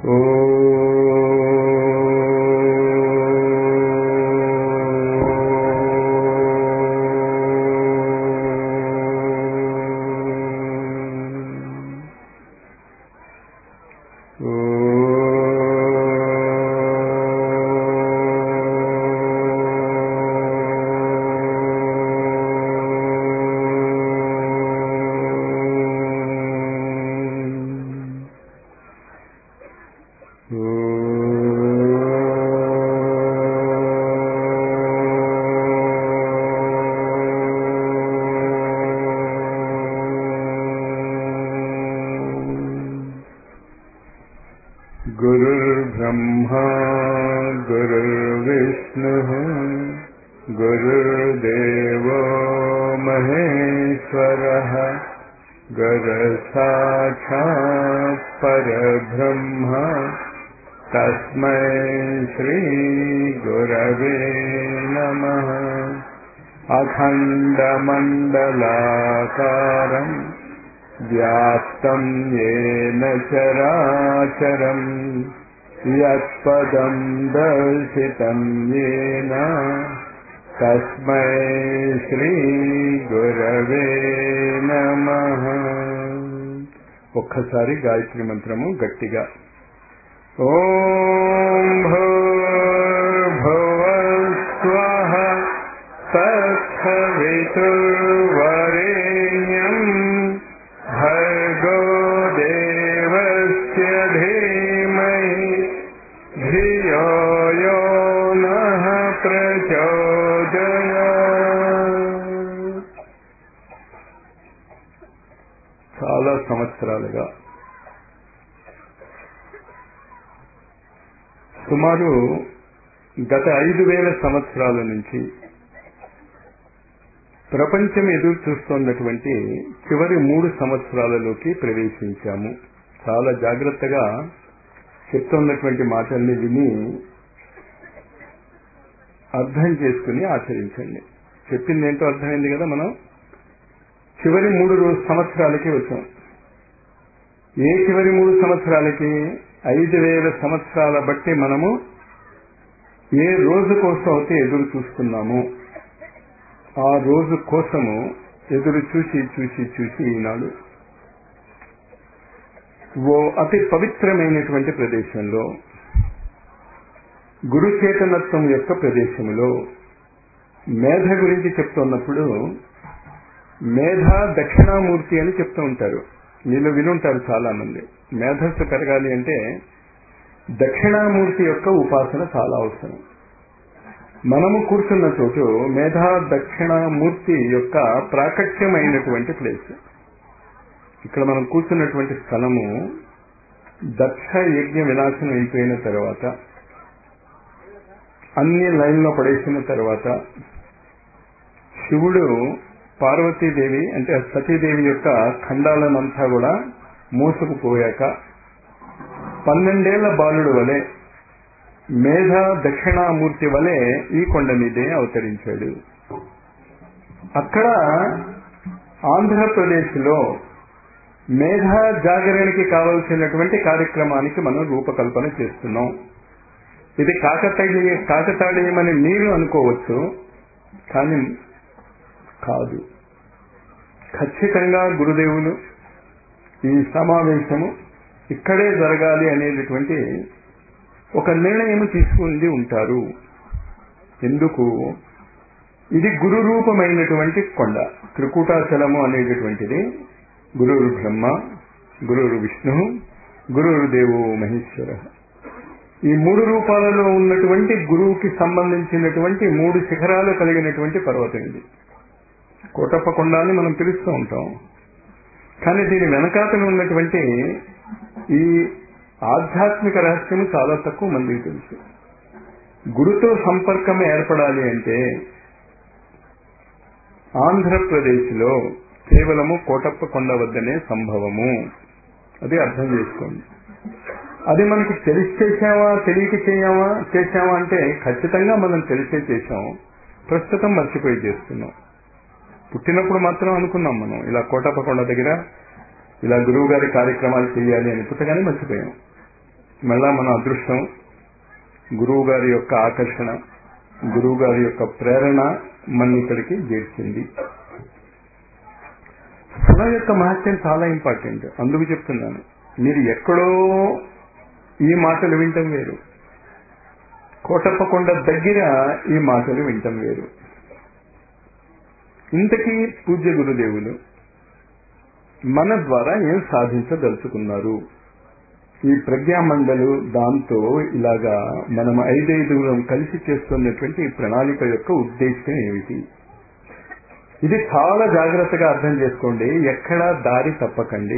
गुरुर्ब्रह्मा गुरुर्विष्णुः गुरुर्देवो महेश्वरः गुरुसाक्षात् परब्रह्म तस्मै श्रीगुरवे नमः अखण्डमण्डलाकारम् व्याप्तम् येन चराचरम् यत्पदम् दर्शितम् येन तस्मै శ్రీగురవే నమ ఒక్కసారి గాయత్రి మంత్రము గట్టిగా ఓం భూర్భువస్వః తత్సవితుర్వరేణ్యం భర్గో దేవస్య ధీమహి ధియో యో నః ప్రచోదయాత్ చాలా సంవత్సరాలుగా సుమారు గత ఐదు వేల సంవత్సరాల నుంచి ప్రపంచం ఎదురు చూస్తున్నటువంటి చివరి మూడు సంవత్సరాలలోకి ప్రవేశించాము చాలా జాగ్రత్తగా చెప్తున్నటువంటి మాటల్ని విని అర్థం చేసుకుని ఆచరించండి చెప్పింది ఏంటో అర్థమైంది కదా మనం చివరి మూడు రోజు సంవత్సరాలకి వచ్చాం ఏ చివరి మూడు సంవత్సరాలకి ఐదు వేల సంవత్సరాల బట్టి మనము ఏ రోజు కోసం అయితే ఎదురు చూస్తున్నాము ఆ రోజు కోసము ఎదురు చూసి చూసి చూసి ఈనాడు ఓ అతి పవిత్రమైనటువంటి ప్రదేశంలో గురు చేతనత్వం యొక్క ప్రదేశంలో మేధ గురించి చెప్తున్నప్పుడు మేధ దక్షిణామూర్తి అని చెప్తూ ఉంటారు వీళ్ళు వినుంటారు చాలా మంది మేధస్సు పెరగాలి అంటే దక్షిణామూర్తి యొక్క ఉపాసన చాలా అవసరం మనము కూర్చున్న చోటు మేధా దక్షిణామూర్తి యొక్క ప్రాకట్యమైనటువంటి ప్లేస్ ఇక్కడ మనం కూర్చున్నటువంటి స్థలము దక్ష యజ్ఞ వినాశనం అయిపోయిన తర్వాత అన్ని లైన్లో పడేసిన తర్వాత శివుడు పార్వతీదేవి అంటే సతీదేవి యొక్క ఖండాలనంతా కూడా మోసుకుపోయాక పన్నెండేళ్ల బాలుడు వలె మేధ దక్షిణామూర్తి వలె ఈ కొండ మీదే అవతరించాడు అక్కడ ఆంధ్రప్రదేశ్లో మేధ జాగరణకి కావలసినటువంటి కార్యక్రమానికి మనం రూపకల్పన చేస్తున్నాం ఇది కాకతాళీయ కాకతాళీయమని మీరు అనుకోవచ్చు కానీ కాదు ఖచ్చితంగా గురుదేవులు ఈ సమావేశము ఇక్కడే జరగాలి అనేటటువంటి ఒక నిర్ణయం తీసుకుంది ఉంటారు ఎందుకు ఇది గురు రూపమైనటువంటి కొండ త్రికూటాచలము అనేటటువంటిది గురురు బ్రహ్మ గురురు విష్ణు గురురు దేవో మహేశ్వర ఈ మూడు రూపాలలో ఉన్నటువంటి గురువుకి సంబంధించినటువంటి మూడు శిఖరాలు కలిగినటువంటి పర్వతం ఇది కోటప్ప కొండ అని మనం పిలుస్తూ ఉంటాం కానీ దీని వెనకాతల ఉన్నటువంటి ఈ ఆధ్యాత్మిక రహస్యం చాలా తక్కువ మందికి తెలుసు గురుతో సంపర్కం ఏర్పడాలి అంటే ఆంధ్రప్రదేశ్లో కేవలము కోటప్ప కొండ వద్దనే సంభవము అది అర్థం చేసుకోండి అది మనకి తెలిసి చేశామా తెలియక చేయామా చేశామా అంటే ఖచ్చితంగా మనం తెలిసే చేశాం ప్రస్తుతం మర్చిపోయి చేస్తున్నాం పుట్టినప్పుడు మాత్రం అనుకున్నాం మనం ఇలా కోటప్ప కొండ దగ్గర ఇలా గురువు గారి కార్యక్రమాలు చేయాలి అని పుట్టగానే మర్చిపోయాం మళ్ళా మన అదృష్టం గురువు గారి యొక్క ఆకర్షణ గురువు గారి యొక్క ప్రేరణ మన ఇక్కడికి చేర్చింది స్థలం యొక్క మహత్యం చాలా ఇంపార్టెంట్ అందుకు చెప్తున్నాను మీరు ఎక్కడో ఈ మాటలు వింటం వేరు కోటప్పకొండ దగ్గర ఈ మాటలు వింటం వేరు ఇంతకీ పూజ్య గురుదేవులు మన ద్వారా ఏం సాధించదలుచుకున్నారు ఈ ప్రజ్ఞామండలు దాంతో ఇలాగా మనం ఐదైదుగురం కలిసి చేస్తున్నటువంటి ఈ ప్రణాళిక యొక్క ఉద్దేశం ఏమిటి ఇది చాలా జాగ్రత్తగా అర్థం చేసుకోండి ఎక్కడా దారి తప్పకండి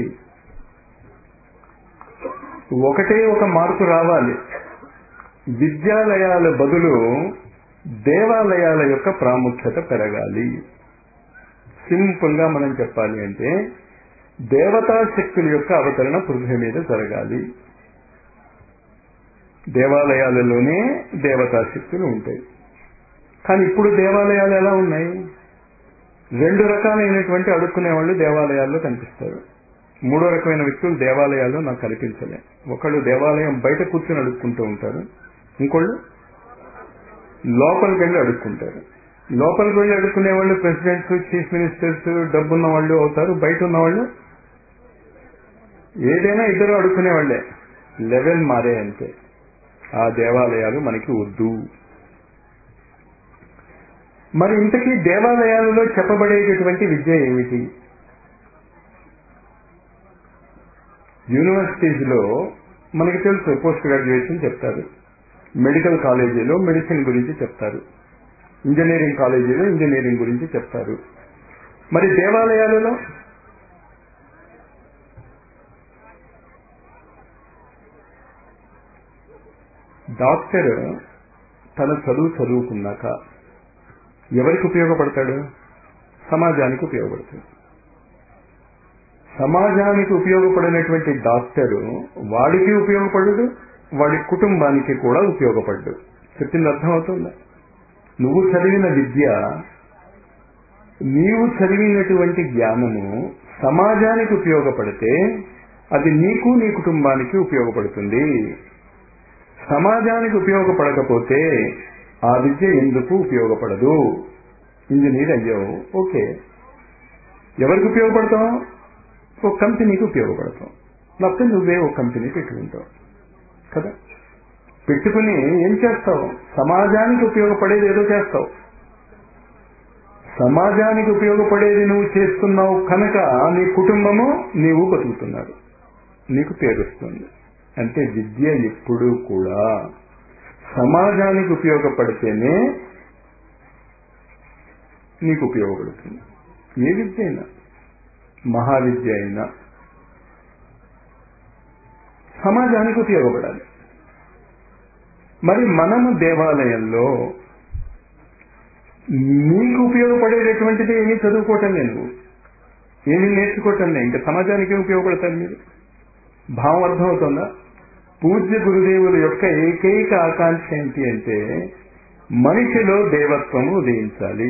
ఒకటే ఒక మార్పు రావాలి విద్యాలయాల బదులు దేవాలయాల యొక్క ప్రాముఖ్యత పెరగాలి సింపుల్ గా మనం చెప్పాలి అంటే దేవతా శక్తుల యొక్క అవతరణ పృథ్వీ మీద జరగాలి దేవాలయాలలోనే దేవతా శక్తులు ఉంటాయి కానీ ఇప్పుడు దేవాలయాలు ఎలా ఉన్నాయి రెండు రకాలైనటువంటి అడుక్కునే వాళ్ళు దేవాలయాల్లో కనిపిస్తారు మూడో రకమైన వ్యక్తులు దేవాలయాల్లో నాకు కనిపించలే ఒకళ్ళు దేవాలయం బయట కూర్చొని అడుక్కుంటూ ఉంటారు ఇంకోళ్ళు లోపలికి వెళ్ళి అడుక్కుంటారు లోపలికి వెళ్ళి అడుక్కునే వాళ్ళు ప్రెసిడెంట్స్ చీఫ్ మినిస్టర్స్ డబ్బున్న వాళ్ళు అవుతారు బయట ఉన్న వాళ్ళు ఏదైనా ఇద్దరు అడుక్కునే వాళ్ళే లెవెల్ మారే అంతే ఆ దేవాలయాలు మనకి వద్దు మరి ఇంతకీ దేవాలయాలలో చెప్పబడేటటువంటి విద్య ఏమిటి యూనివర్సిటీస్ లో మనకి తెలుసు పోస్ట్ గ్రాడ్యుయేషన్ చెప్తారు మెడికల్ కాలేజీలో మెడిసిన్ గురించి చెప్తారు ఇంజనీరింగ్ కాలేజీలో ఇంజనీరింగ్ గురించి చెప్తారు మరి దేవాలయాలలో డాక్టర్ తన చదువు చదువుకున్నాక ఎవరికి ఉపయోగపడతాడు సమాజానికి ఉపయోగపడతాడు సమాజానికి ఉపయోగపడినటువంటి డాక్టరు వాడికి ఉపయోగపడదు వాడి కుటుంబానికి కూడా ఉపయోగపడ్డు చెప్పింది అర్థమవుతుందా నువ్వు చదివిన విద్య నీవు చదివినటువంటి జ్ఞానము సమాజానికి ఉపయోగపడితే అది నీకు నీ కుటుంబానికి ఉపయోగపడుతుంది సమాజానికి ఉపయోగపడకపోతే ఆ విద్య ఎందుకు ఉపయోగపడదు ఇంజనీర్ అయ్యావు ఓకే ఎవరికి ఉపయోగపడతావు ఒక కంపెనీకి ఉపయోగపడతావు లేకపోతే నువ్వే ఒక కంపెనీ పెట్టుకుంటావు కదా పెట్టుకుని ఏం చేస్తావు సమాజానికి ఉపయోగపడేది ఏదో చేస్తావు సమాజానికి ఉపయోగపడేది నువ్వు చేస్తున్నావు కనుక నీ కుటుంబము నీవు బతుకుతున్నారు నీకు పేరుస్తుంది అంటే విద్య ఎప్పుడూ కూడా సమాజానికి ఉపయోగపడితేనే నీకు ఉపయోగపడుతుంది ఏ విద్య అయినా మహావిద్య అయినా సమాజానికి ఉపయోగపడాలి మరి మనము దేవాలయంలో నీకు ఉపయోగపడేటటువంటిది ఏమీ చదువుకోవటం లేదు ఏమీ నేర్చుకోవటం లేదు ఇంకా సమాజానికి ఉపయోగపడతారు మీరు భావం అర్థమవుతుందా పూజ్య గురుదేవుల యొక్క ఏకైక ఆకాంక్ష ఏంటి అంటే మనిషిలో దేవత్వము ఉదయించాలి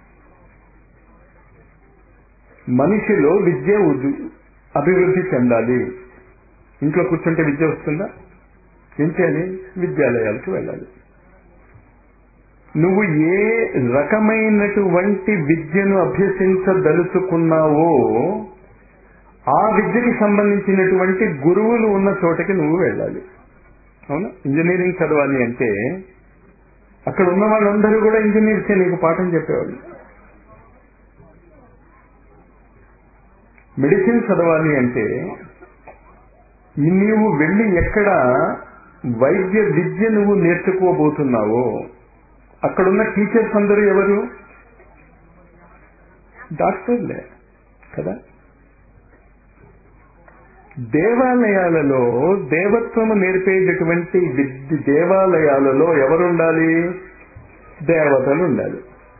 మనిషిలో విద్య అభివృద్ధి చెందాలి ఇంట్లో కూర్చుంటే విద్య వస్తుందా ఏం చేయాలి విద్యాలయాలకు వెళ్ళాలి నువ్వు ఏ రకమైనటువంటి విద్యను అభ్యసించదలుచుకున్నావో ఆ విద్యకి సంబంధించినటువంటి గురువులు ఉన్న చోటకి నువ్వు వెళ్ళాలి అవునా ఇంజనీరింగ్ చదవాలి అంటే అక్కడ ఉన్న వాళ్ళందరూ కూడా ఇంజనీర్సే నీకు పాఠం చెప్పేవాళ్ళు మెడిసిన్ చదవాలి అంటే నీవు వెళ్ళి ఎక్కడ వైద్య విద్య నువ్వు నేర్చుకోబోతున్నావో అక్కడున్న టీచర్స్ అందరూ ఎవరు డాక్టర్లే కదా దేవాలయాలలో దేవత్వము నేర్పేటటువంటి విద్య దేవాలయాలలో ఎవరుండాలి దేవతలు ఉండాలి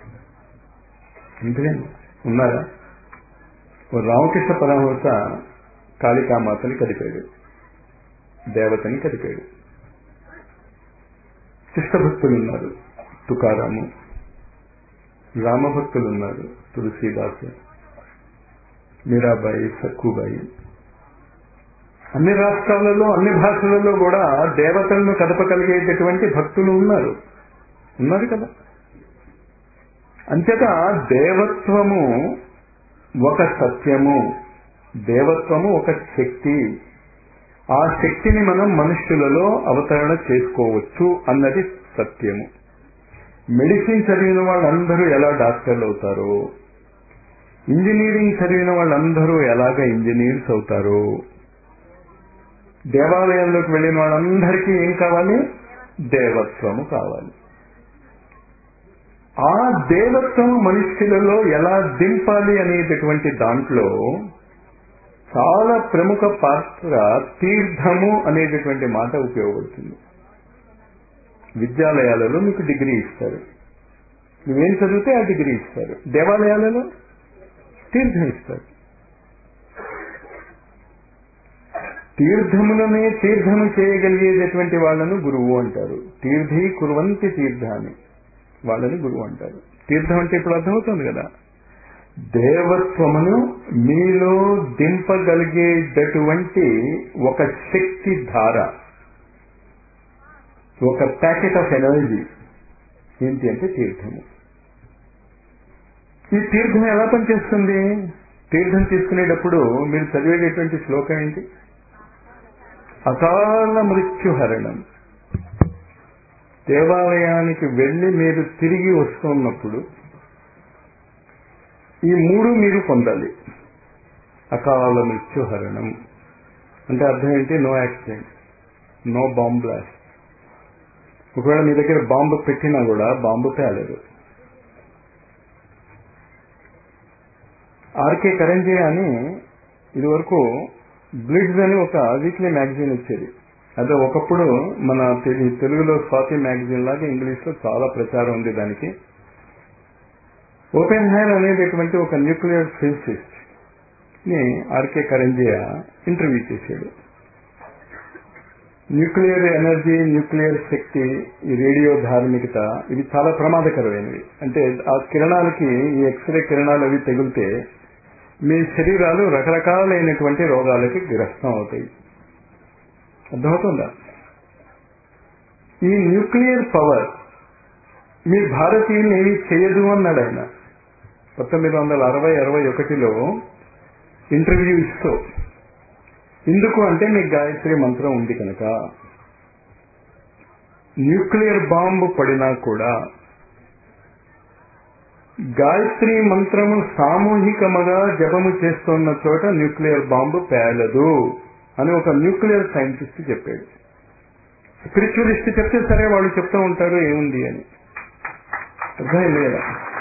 ఇంతేనా ఉన్నారా ఓ రామకృష్ణ పరమహంస కాళికామాతని కదిపాడు దేవతని కదిపాడు శిష్టభక్తులు ఉన్నారు తుకారాము రామభక్తులు ఉన్నారు తులసీదాసు మీరాబాయి సక్కుబాయి అన్ని రాష్ట్రాలలో అన్ని భాషలలో కూడా దేవతలను కదపగలిగేటటువంటి భక్తులు ఉన్నారు ఉన్నారు కదా అంచేత దేవత్వము ఒక సత్యము దేవత్వము ఒక శక్తి ఆ శక్తిని మనం మనుష్యులలో అవతరణ చేసుకోవచ్చు అన్నది సత్యము మెడిసిన్ చదివిన వాళ్ళందరూ ఎలా డాక్టర్లు అవుతారో ఇంజనీరింగ్ చదివిన వాళ్ళందరూ ఎలాగ ఇంజనీర్స్ అవుతారు దేవాలయంలోకి వెళ్ళిన వాళ్ళందరికీ ఏం కావాలి దేవత్వము కావాలి ఆ దేవత్వం మనుష్యులలో ఎలా దింపాలి అనేటటువంటి దాంట్లో చాలా ప్రముఖ పాత్ర తీర్థము అనేటటువంటి మాట ఉపయోగపడుతుంది విద్యాలయాలలో మీకు డిగ్రీ ఇస్తారు నువ్వేం చదివితే ఆ డిగ్రీ ఇస్తారు దేవాలయాలలో తీర్థం ఇస్తారు తీర్థములనే తీర్థము చేయగలిగేటటువంటి వాళ్ళను గురువు అంటారు తీర్థి కురువంతి తీర్థాన్ని వాళ్ళని గురువు అంటారు తీర్థం అంటే ఇప్పుడు అర్థమవుతుంది కదా దేవత్వమును మీలో దింపగలిగేటటువంటి ఒక శక్తి ధార ఒక ప్యాకెట్ ఆఫ్ ఎనర్జీ ఏంటి అంటే తీర్థము ఈ తీర్థం ఎలా పనిచేస్తుంది తీర్థం తీసుకునేటప్పుడు మీరు చదివేటటువంటి శ్లోకం ఏంటి అకాల మృత్యుహరణం దేవాలయానికి వెళ్ళి మీరు తిరిగి వస్తున్నప్పుడు ఈ మూడు మీరు పొందాలి అకాల మృత్యుహరణం అంటే అర్థం ఏంటి no accident no bomb blast ఒకవేళ మీ దగ్గర బాంబు పెట్టినా కూడా బాంబు పేలదు ఆర్కే కరంజీ అని ఇదివరకు బ్లిడ్స్ అని ఒక వీక్లీ మ్యాగజైన్ వచ్చేది అదే ఒకప్పుడు మన తెలు- తెలుగులో స్వాతి మ్యాగజైన్ లాగా ఇంగ్లీష్ లో చాలా ప్రచారం ఉంది దానికి ఓపెన్ హ్యాన్ అనేటటువంటి ఒక న్యూక్లియర్ ఫిజిసిస్ట్ ని ఆర్కే కరంజియా ఇంటర్వ్యూ చేశాడు న్యూక్లియర్ ఎనర్జీ న్యూక్లియర్ శక్తి ఈ రేడియో ధార్మికత ఇవి చాలా ప్రమాదకరమైనవి అంటే ఆ కిరణాలకి ఈ ఎక్స్రే కిరణాలు అవి తగిలితే మీ శరీరాలు రకరకాలైనటువంటి రోగాలకి గ్రస్తం అవుతాయి అర్థమవుతుందా ఈ న్యూక్లియర్ పవర్ మీ భారతీయులు ఏమి చేయదు అన్నాడు ఆయన పంతొమ్మిది వందల అరవై అరవై ఒకటిలో ఇంటర్వ్యూ ఇస్తూ ఎందుకు అంటే మీకు గాయత్రి మంత్రం ఉంది కనుక న్యూక్లియర్ బాంబు పడినా కూడా గాయత్రి మంత్రము సామూహికముగా జపము చేస్తున్న చోట న్యూక్లియర్ బాంబు పేలదు అని ఒక న్యూక్లియర్ సైంటిస్ట్ చెప్పాడు స్పిరిచువలిస్ట్ చెప్తే సరే వాళ్ళు చెప్తూ ఉంటారు ఏముంది అని అర్థమైంది కదా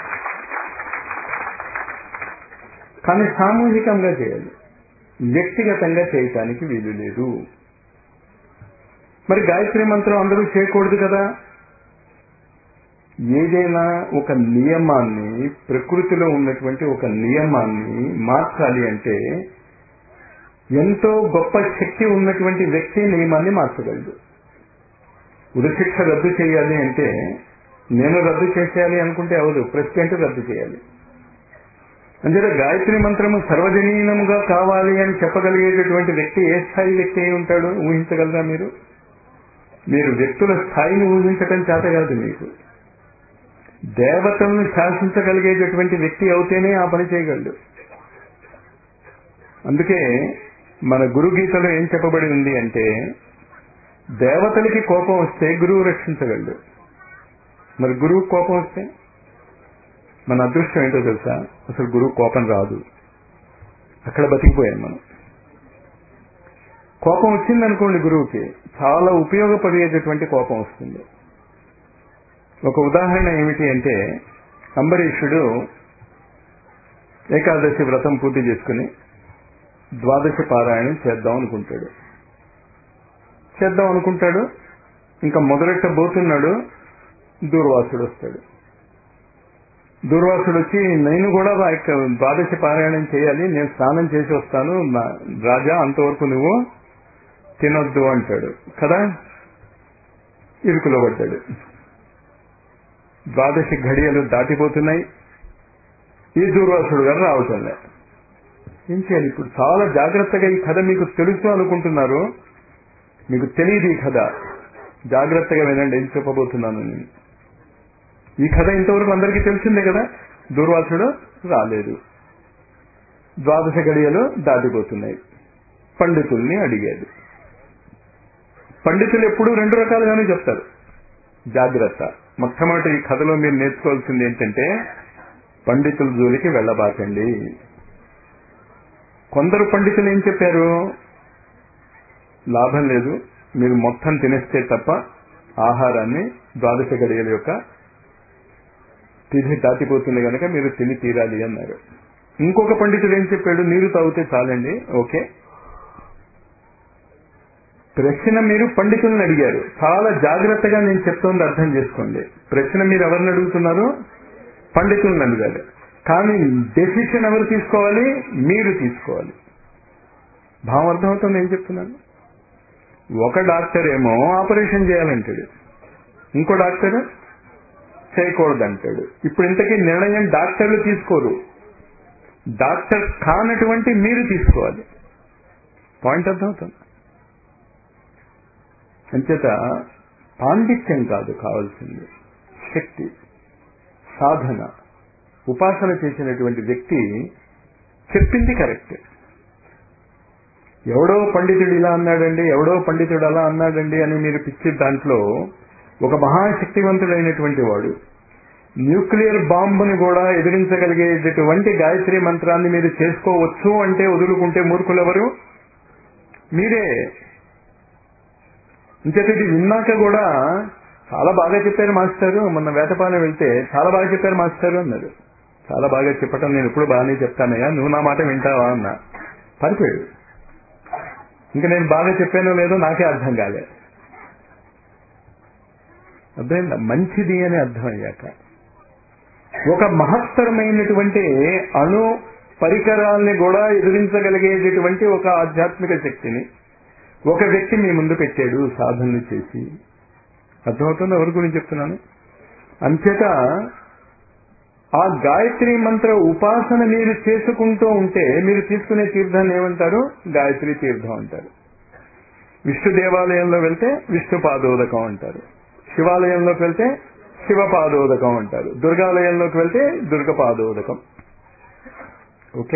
కానీ సామూహికంగా చేయాలి వ్యక్తిగతంగా చేయటానికి వీలు లేదు మరి గాయత్రి మంత్రం అందరూ చేయకూడదు కదా ఏదైనా ఒక నియమాన్ని ప్రకృతిలో ఉన్నటువంటి ఒక నియమాన్ని మార్చాలి అంటే ఎంతో గొప్ప శక్తి ఉన్నటువంటి వ్యక్తి నియమాన్ని మార్చగలడు ఉరిశిక్ష రద్దు చేయాలి అంటే నేను రద్దు చేసేయాలి అనుకుంటే అవదు ప్రెసిడెంట్ రద్దు చేయాలి అంటే గాయత్రి మంత్రము సర్వజనీనముగా కావాలి అని చెప్పగలిగేటటువంటి వ్యక్తి ఏ స్థాయి వ్యక్తి అయి ఉంటాడు ఊహించగలరా మీరు మీరు వ్యక్తుల స్థాయిని ఊహించటం చేత కాదు మీకు దేవతలను శాసించగలిగేటటువంటి వ్యక్తి అవుతేనే ఆ పని చేయగలడు అందుకే మన గురు గీతలో ఏం చెప్పబడి ఉంది అంటే దేవతలకి కోపం వస్తే గురువు రక్షించగలడు మరి గురువు కోపం వస్తే మన అదృష్టం ఏంటో తెలుసా అసలు గురువు కోపం రాదు అక్కడ బతికిపోయాం మనం కోపం వచ్చిందనుకోండి గురువుకి చాలా ఉపయోగపడేటటువంటి కోపం వస్తుంది ఒక ఉదాహరణ ఏమిటి అంటే అంబరీషుడు ఏకాదశి వ్రతం పూర్తి చేసుకుని ద్వాదశ పారాయణం చేద్దాం అనుకుంటాడు చేద్దాం అనుకుంటాడు ఇంకా మొదలెట్టబోతున్నాడు దూర్వాసుడు వస్తాడు దూర్వాసుడు వచ్చి నేను కూడా ఆ యొక్క ద్వాదశి పారాయణం చేయాలి నేను స్నానం చేసి వస్తాను నా- రాజా అంతవరకు నువ్వు తినొద్దు అంటాడు కదా ఇరుకులో పడ్డాడు ద్వాదశి ఘడియలు దాటిపోతున్నాయి ఈ దూర్వాసుడు గారు రావటంలే ఏం చేయాలి ఇప్పుడు చాలా జాగ్రత్తగా ఈ కథ మీకు తెలుసు అనుకుంటున్నారు మీకు తెలియదు ఈ కథ జాగ్రత్తగా వినండి ఏం చెప్పబోతున్నాను నేను ఈ కథ ఇంతవరకు అందరికీ తెలిసిందే కదా దూర్వాసుడు రాలేదు ద్వాదశ గడియలు దాటిపోతున్నాయి పండితుల్ని అడిగాడు పండితులు ఎప్పుడూ రెండు రకాలుగానే చెప్తారు జాగ్రత్త మొట్టమొదటి ఈ కథలో మీరు నేర్చుకోవాల్సింది ఏంటంటే పండితుల జోలికి వెళ్ళబాకండి కొందరు పండితులు ఏం చెప్పారు లాభం లేదు మీరు మొత్తం తినేస్తే తప్ప ఆహారాన్ని ద్వాదశ గడియల యొక్క తిథి దాటిపోతుంది కనుక మీరు తిని తీరాలి అన్నారు ఇంకొక పండితుడు ఏం చెప్పాడు నీరు తాగితే చాలండి ఓకే ప్రశ్న మీరు పండితులను అడిగారు చాలా జాగ్రత్తగా నేను చెప్తోంది అర్థం చేసుకోండి ప్రశ్న మీరు ఎవరిని అడుగుతున్నారు పండితులను అడిగారు కానీ డెసిషన్ ఎవరు తీసుకోవాలి మీరు తీసుకోవాలి భావం అర్థమవుతుంది ఏం చెప్తున్నాను ఒక డాక్టర్ ఏమో ఆపరేషన్ చేయాలంటాడు ఇంకో డాక్టర్ చేయకూడదంటాడు ఇప్పుడు ఇంతకీ నిర్ణయం డాక్టర్లు తీసుకోరు డాక్టర్ కానటువంటి మీరు తీసుకోవాలి పాయింట్ అర్థమవుతుంది అంచేత పాండిత్యం కాదు కావాల్సింది శక్తి సాధన ఉపాసన చేసినటువంటి వ్యక్తి చెప్పింది కరెక్ట్ ఎవడో పండితుడు ఇలా అన్నాడండి ఎవడో పండితుడు అలా అన్నాడండి అని మీరు పిచ్చి దాంట్లో ఒక మహాశక్తివంతుడైనటువంటి వాడు న్యూక్లియర్ బాంబుని కూడా ఎదిరించగలిగేటటువంటి గాయత్రి మంత్రాన్ని మీరు చేసుకోవచ్చు అంటే వదులుకుంటే మూర్ఖులెవరు మీరే ఇంకేత ఇది విన్నాక కూడా చాలా బాగా చెప్పారు మాస్టారు మొన్న వేటపాలెం వెళ్తే చాలా బాగా చెప్పారు మాస్టారు అన్నారు చాలా బాగా చెప్పటం నేను ఎప్పుడు బాగానే చెప్తానయ్యా నువ్వు నా మాట వింటావా అన్నా పడిపోయాడు ఇంకా నేను బాగా చెప్పానో లేదో నాకే అర్థం కాలే అర్థమైందా మంచిది అని అర్థమయ్యాక ఒక మహత్తరమైనటువంటి అణు పరికరాల్ని కూడా ఎదిరించగలిగేటటువంటి ఒక ఆధ్యాత్మిక శక్తిని ఒక వ్యక్తి మీ ముందు పెట్టాడు సాధనలు చేసి అర్థమవుతుంది ఎవరి గురించి చెప్తున్నాను అంచేత ఆ గాయత్రి మంత్ర ఉపాసన మీరు చేసుకుంటూ ఉంటే మీరు తీసుకునే తీర్థాన్ని ఏమంటారు గాయత్రి తీర్థం అంటారు విష్ణు దేవాలయంలో వెళ్తే విష్ణు పాదోదకం అంటారు శివాలయంలోకి వెళ్తే శివ పాదోదకం అంటారు దుర్గాలయంలోకి వెళ్తే దుర్గ పాదోదకం ఓకే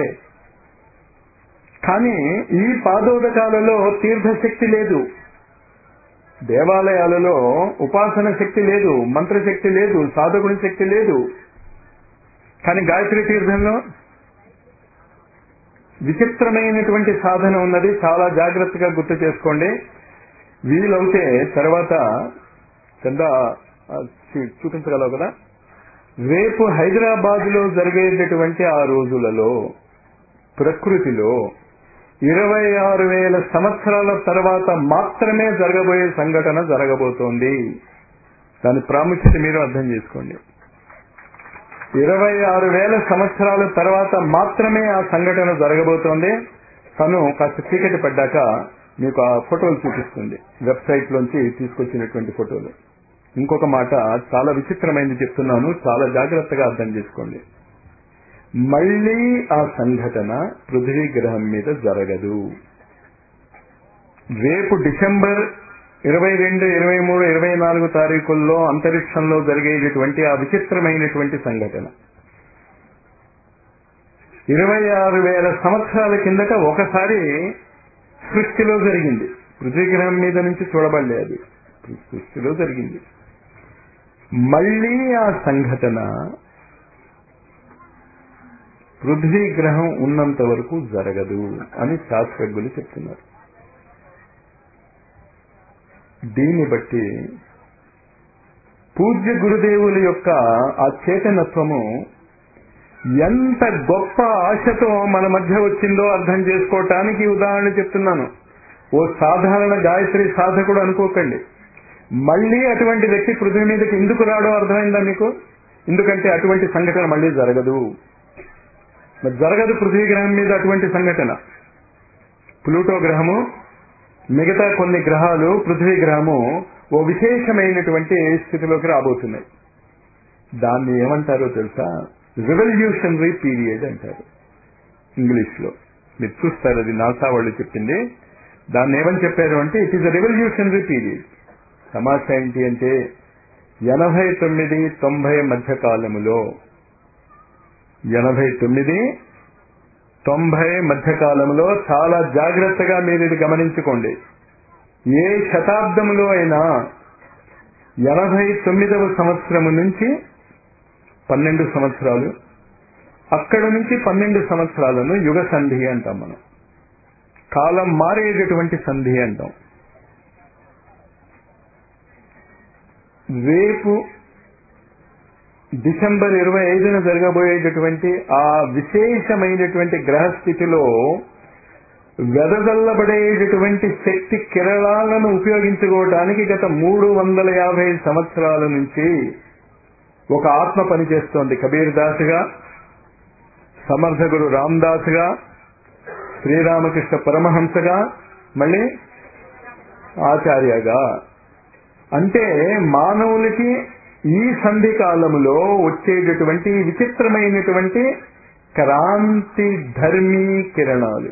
కానీ ఈ పాదోదకాలలో తీర్థశక్తి లేదు దేవాలయాలలో ఉపాసన శక్తి లేదు మంత్రశక్తి లేదు సాధకుని శక్తి లేదు కానీ గాయత్రి తీర్థంలో విచిత్రమైనటువంటి సాధన ఉన్నది చాలా జాగ్రత్తగా గుర్తు చేసుకోండి వీలవుతే తర్వాత కింద చూపించగలవు కదా రేపు హైదరాబాద్ లో జరిగేటటువంటి ఆ రోజులలో ప్రకృతిలో ఇరవై ఆరు వేల సంవత్సరాల తర్వాత మాత్రమే జరగబోయే సంఘటన జరగబోతోంది దాని ప్రాముఖ్యత మీరు అర్థం చేసుకోండి ఇరవై ఆరు వేల సంవత్సరాల తర్వాత మాత్రమే ఆ సంఘటన జరగబోతోంది తను కాస్త చీకటి పడ్డాక మీకు ఆ ఫోటోలు చూపిస్తుంది వెబ్సైట్ లోంచి తీసుకొచ్చినటువంటి ఫోటోలు ఇంకొక మాట చాలా విచిత్రమైనది చెప్తున్నాను చాలా జాగ్రత్తగా అర్థం చేసుకోండి మళ్ళీ ఆ సంఘటన పృథ్వీ గ్రహం మీద జరగదు రేపు డిసెంబర్ ఇరవై రెండు ఇరవై మూడు ఇరవై నాలుగు తారీఖుల్లో అంతరిక్షంలో జరిగేటటువంటి ఆ విచిత్రమైనటువంటి సంఘటన ఇరవై ఆరు వేల సంవత్సరాల కిందట ఒకసారి సృష్టిలో జరిగింది పృథ్వీ గ్రహం మీద నుంచి చూడబడలే అది సృష్టిలో జరిగింది మళ్ళీ ఆ సంఘటన పృథ్వీ గ్రహం ఉన్నంత వరకు జరగదు అని శాస్త్రజ్ఞులు చెప్తున్నారు దీన్ని బట్టి పూజ్య గురుదేవుల యొక్క ఆ చేతనత్వము ఎంత గొప్ప ఆశతో మన మధ్య వచ్చిందో అర్థం చేసుకోవటానికి ఉదాహరణ చెప్తున్నాను ఓ సాధారణ గాయత్రి సాధకుడు అనుకోకండి మళ్ళీ అటువంటి వ్యక్తి పృథ్వీ మీదకి ఎందుకు రాడో అర్థమైందా మీకు ఎందుకంటే అటువంటి సంఘటన మళ్ళీ జరగదు మరి జరగదు పృథ్వీ గ్రహం మీద అటువంటి సంఘటన ప్లూటో గ్రహము మిగతా కొన్ని గ్రహాలు పృథ్వీ గ్రహము ఓ విశేషమైనటువంటి స్థితిలోకి రాబోతున్నాయి దాన్ని ఏమంటారో తెలుసా రివల్యూషనరీ పీరియడ్ అంటారు ఇంగ్లీష్ లో మీరు చూస్తారు అది నాసా వాళ్ళు చెప్పింది దాన్ని ఏమని చెప్పారు అంటే it is a revolutionary period తమాషా ఏంటి అంటే ఎనభై తొమ్మిది తొంభై మధ్య కాలములో ఎనభై తొమ్మిది తొంభై మధ్య కాలంలో చాలా జాగ్రత్తగా మీరు ఇది గమనించుకోండి ఏ శతాబ్దములో అయినా ఎనభై తొమ్మిదవ సంవత్సరము నుంచి పన్నెండు సంవత్సరాలు అక్కడ నుంచి పన్నెండు సంవత్సరాలను యుగ సంధి అంటాం మనం కాలం మారేటటువంటి సంధి అంటాం రేపు డిసెంబర్ ఇరవై ఐదున జరగబోయేటటువంటి ఆ విశేషమైనటువంటి గ్రహస్థితిలో వెదజల్లబడేటటువంటి శక్తి కిరణాలను ఉపయోగించుకోవడానికి గత మూడు వందల యాభై సంవత్సరాల నుంచి ఒక ఆత్మ పనిచేస్తోంది కబీర్ దాసుగా సమర్థగురు రామదాసుగా శ్రీరామకృష్ణ పరమహంసగా మళ్ళీ ఆచార్యగా అంటే మానవులకి ఈ సంధి కాలములో వచ్చేటటువంటి విచిత్రమైనటువంటి క్రాంతి ధర్మీ కిరణాలు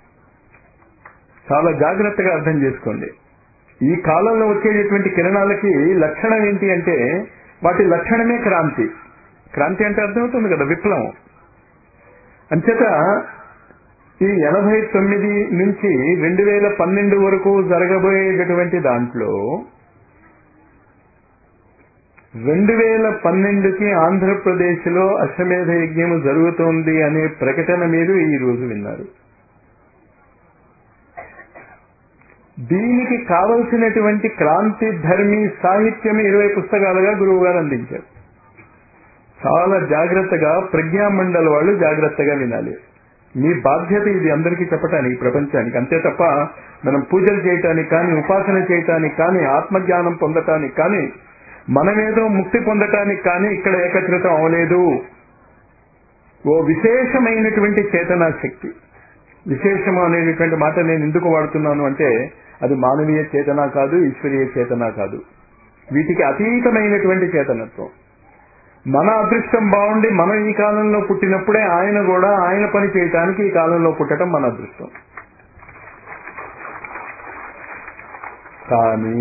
చాలా జాగ్రత్తగా అర్థం చేసుకోండి ఈ కాలంలో వచ్చేటటువంటి కిరణాలకి లక్షణం ఏంటి అంటే వాటి లక్షణమే క్రాంతి క్రాంతి అంటే అర్థమవుతుంది కదా విప్లవం అంచేత ఈ ఎనభై తొమ్మిది నుంచి రెండు వేల పన్నెండు వరకు జరగబోయేటటువంటి దాంట్లో రెండు వేల పన్నెండుకి ఆంధ్రప్రదేశ్ లో అశ్వమేధ యజ్ఞము జరుగుతోంది అనే ప్రకటన మీరు ఈ రోజు విన్నారు దీనికి కావలసినటువంటి క్రాంతి ధర్మి సాహిత్యం ఇరవై పుస్తకాలుగా గురువు గారు అందించారు చాలా జాగ్రత్తగా ప్రజ్ఞామండలి వాళ్ళు జాగ్రత్తగా వినాలి మీ బాధ్యత ఇది అందరికీ చెప్పటానికి ప్రపంచానికి అంతే తప్ప మనం పూజలు చేయటానికి కానీ ఉపాసన చేయటానికి కానీ ఆత్మజ్ఞానం పొందటానికి కానీ మనమేదో ముక్తి పొందటానికి కానీ ఇక్కడ ఏకత్రితం అవలేదు ఓ విశేషమైనటువంటి చేతనా శక్తి విశేషము అనేటటువంటి మాట నేను ఎందుకు వాడుతున్నాను అంటే అది మానవీయ చేతన కాదు ఈశ్వరీయ చేతన కాదు వీటికి అతీతమైనటువంటి చేతనత్వం మన అదృష్టం బాగుండి మనం ఈ కాలంలో పుట్టినప్పుడే ఆయన కూడా ఆయన పని చేయటానికి ఈ కాలంలో పుట్టడం మన అదృష్టం కానీ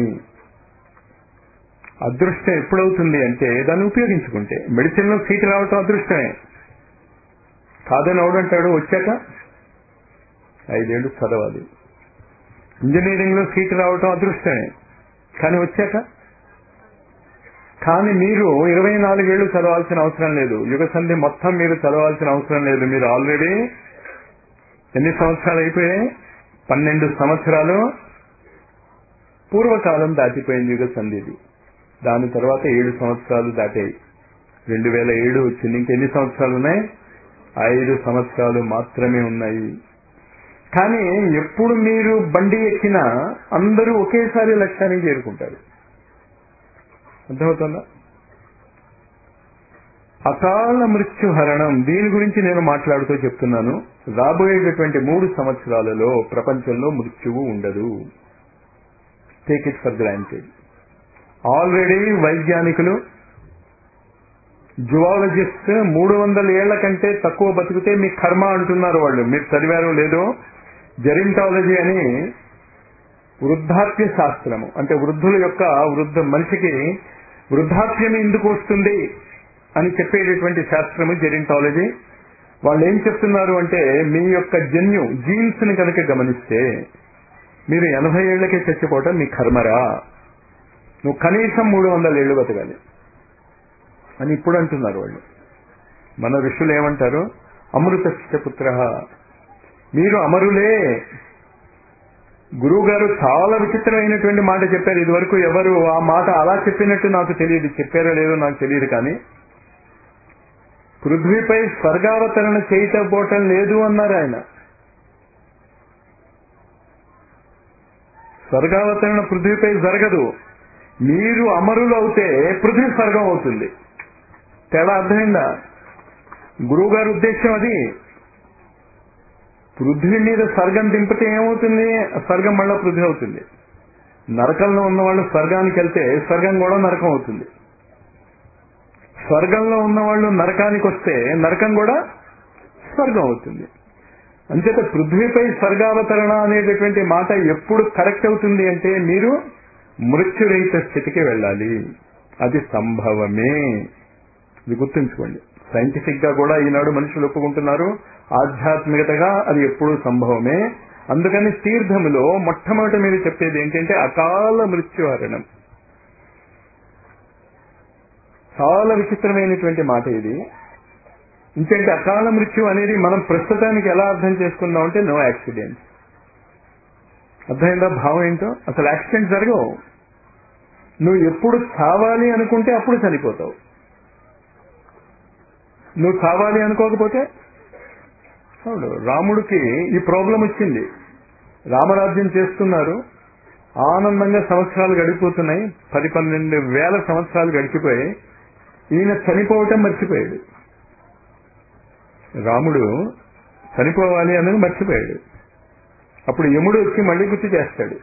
అదృష్టం ఎప్పుడవుతుంది అంటే దాన్ని ఉపయోగించుకుంటే మెడిసిన్ లో సీట్ రావటం అదృష్టమే కాదని ఎవడంటాడు వచ్చాక ఐదేళ్లు చదవాలి ఇంజనీరింగ్ లో సీట్ రావటం అదృష్టమే కానీ వచ్చాక కానీ మీరు ఇరవై నాలుగేళ్లు చదవాల్సిన అవసరం లేదు యుగ సంధి మొత్తం మీరు చదవాల్సిన అవసరం లేదు మీరు ఆల్రెడీ ఎన్ని సంవత్సరాలు అయిపోయాయి పన్నెండు సంవత్సరాలు పూర్వకాలం దాటిపోయింది యుగ సంధిది దాని తర్వాత ఏడు సంవత్సరాలు దాటాయి రెండు వేల ఏడు వచ్చింది ఇంకెన్ని సంవత్సరాలు ఉన్నాయి ఐదు సంవత్సరాలు మాత్రమే ఉన్నాయి కానీ ఎప్పుడు మీరు బండి ఎక్కినా అందరూ ఒకేసారి లక్ష్యానికి చేరుకుంటారు అర్థమవుతుందా అకాల మృత్యుహరణం దీని గురించి నేను మాట్లాడుతూ చెప్తున్నాను రాబోయేటటువంటి మూడు సంవత్సరాలలో ప్రపంచంలో మృత్యువు ఉండదు take it for granted already వైజ్ఞానికులు జువాలజిస్ట్ మూడు వందల ఏళ్ల కంటే తక్కువ బతికితే మీ కర్మ అంటున్నారు వాళ్ళు మీరు చదివారో లేదో జెరింటాలజీ అని వృద్ధాప్య శాస్త్రము అంటే వృద్ధుల యొక్క వృద్ధ మనిషికి వృద్ధాప్యం ఎందుకు వస్తుంది అని చెప్పేటటువంటి శాస్త్రము జెరింటాలజీ వాళ్ళు ఏం చెప్తున్నారు అంటే మీ యొక్క జన్యు జీన్స్ ని కనుక గమనిస్తే మీరు ఎనభై ఏళ్లకే చచ్చిపోవటం మీ కర్మరా నువ్వు కనీసం మూడు వందల ఏళ్లు బతకాలి అని ఇప్పుడు అంటున్నారు వాళ్ళు మన ఋషులు ఏమంటారు అమృత పుత్ర మీరు అమరులే గురువు గారు చాలా విచిత్రమైనటువంటి మాట చెప్పారు ఇదివరకు ఎవరు ఆ మాట అలా చెప్పినట్టు నాకు తెలియదు చెప్పారో లేదో నాకు తెలియదు కానీ పృథ్వీపై స్వర్గావతరణ చేయటపోవటం లేదు అన్నారు ఆయన స్వర్గావతరణ పృథ్వీపై జరగదు మీరు అమరులు అవుతే పృథ్వీ స్వర్గం అవుతుంది తేడా అర్థమైందా గురువు గారి ఉద్దేశం అది పృథ్వీ మీద స్వర్గం దింపితే ఏమవుతుంది స్వర్గం మళ్ళా పృథ్వీ అవుతుంది నరకంలో ఉన్న వాళ్ళు స్వర్గానికి వెళ్తే స్వర్గం కూడా నరకం అవుతుంది స్వర్గంలో ఉన్న వాళ్ళు నరకానికి వస్తే నరకం కూడా స్వర్గం అవుతుంది అంచేత పృథ్వీపై స్వర్గావతరణ అనేటటువంటి మాట ఎప్పుడు కరెక్ట్ అవుతుంది అంటే మీరు మృత్యురహిత స్థితికి వెళ్ళాలి అది సంభవమే ఇది గుర్తుంచుకోండి సైంటిఫిక్ గా కూడా ఈనాడు మనుషులు ఒప్పుకుంటున్నారు ఆధ్యాత్మికతగా అది ఎప్పుడూ సంభవమే అందుకని తీర్థములో మొట్టమొదటి మీరు చెప్పేది ఏంటంటే అకాల మృత్యుహరణం చాలా విచిత్రమైనటువంటి మాట ఇది ఇంకంటే అకాల మృత్యు అనేది మనం ప్రస్తుతానికి ఎలా అర్థం చేసుకుందాం అంటే నో యాక్సిడెంట్ అర్థమైందా భావం ఏంటో అసలు యాక్సిడెంట్ జరగవు నువ్వు ఎప్పుడు చావాలి అనుకుంటే అప్పుడు చనిపోతావు నువ్వు చావాలి అనుకోకపోతే అవును రాముడికి ఈ ప్రాబ్లం వచ్చింది రామరాజ్యం చేస్తున్నారు ఆనందంగా సంవత్సరాలు గడిపోతున్నాయి పది పన్నెండు వేల సంవత్సరాలు గడిచిపోయి ఈయన చనిపోవటం మర్చిపోయాడు రాముడు చనిపోవాలి అన్నది మర్చిపోయాడు అప్పుడు యముడు వచ్చి మళ్ళీ గుర్తు చేస్తాడు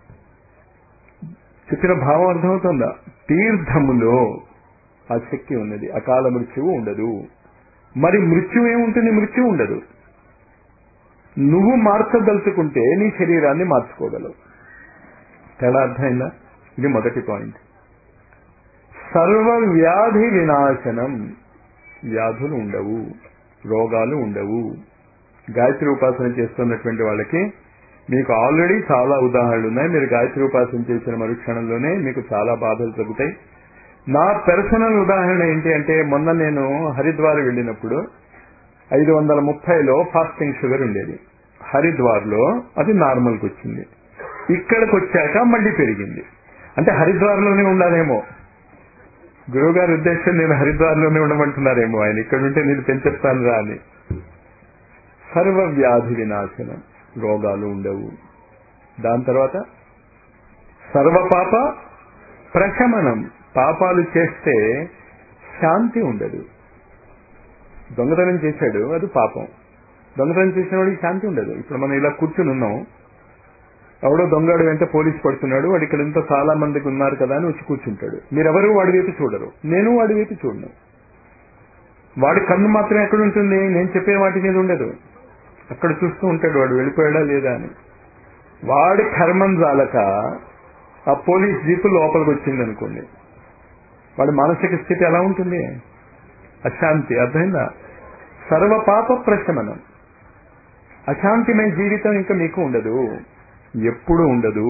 చెప్పిన భావం అర్థమవుతుందా తీర్థములో ఆ శక్తి ఉన్నది అకాల మృత్యువు ఉండదు మరి మృత్యు ఏముంటుంది మృత్యు ఉండదు నువ్వు మార్చదలుచుకుంటే నీ శరీరాన్ని మార్చుకోగలవు తేడా అర్థమైందా ఇది మొదటి పాయింట్ సర్వ వ్యాధి వినాశనం వ్యాధులు ఉండవు రోగాలు ఉండవు గాయత్రి ఉపాసన చేస్తున్నటువంటి వాళ్ళకి మీకు ఆల్రెడీ చాలా ఉదాహరణలు ఉన్నాయి మీరు గాయత్రి ఉపాసన చేసిన మరుక్షణంలోనే మీకు చాలా బాధలు తగ్గుతాయి నా పర్సనల్ ఉదాహరణ ఏంటి అంటే మొన్న నేను హరిద్వార్ వెళ్ళినప్పుడు ఐదు వందల ముప్పైలో ఫాస్టింగ్ షుగర్ ఉండేది హరిద్వార్ లో అది నార్మల్కి వచ్చింది ఇక్కడికి వచ్చాక మళ్ళీ పెరిగింది అంటే హరిద్వార్ లోనే ఉండాలేమో గురువు గారి ఉద్దేశం నేను హరిద్వార్ లోనే ఉండమంటున్నారేమో ఆయన ఇక్కడ ఉంటే నేను పెంచేస్తాను రా అని సర్వ వ్యాధి వినాశనం రోగాలు ఉండవు దాని తర్వాత సర్వపాప ప్రశమనం పాపాలు చేస్తే శాంతి ఉండదు దొంగతనం చేశాడు అది పాపం దొంగతనం చేసిన వాడికి శాంతి ఉండదు ఇప్పుడు మనం ఇలా కూర్చుని ఉన్నాం ఎవడో దొంగడు వెంట పోలీసు పడుతున్నాడు వాడు ఇక్కడ ఇంత చాలా మందికి ఉన్నారు కదా అని వచ్చి కూర్చుంటాడు మీరెవరు వాడి వైపు చూడరు నేను వాడి వైపు చూడను వాడి కన్ను మాత్రం ఎక్కడ ఉంటుంది నేను చెప్పే వాటి మీద ఉండదు అక్కడ చూస్తూ ఉంటాడు వాడు వెళ్ళిపోయాడా లేదా అని వాడి కర్మం జాలక ఆ పోలీస్ జీపు లోపలికి వచ్చింది అనుకోండి వాడి మానసిక స్థితి ఎలా ఉంటుంది అశాంతి అర్థమైందా సర్వ పాప ప్రశమనం అశాంతిమైన జీవితం ఇంకా మీకు ఉండదు ఎప్పుడు ఉండదు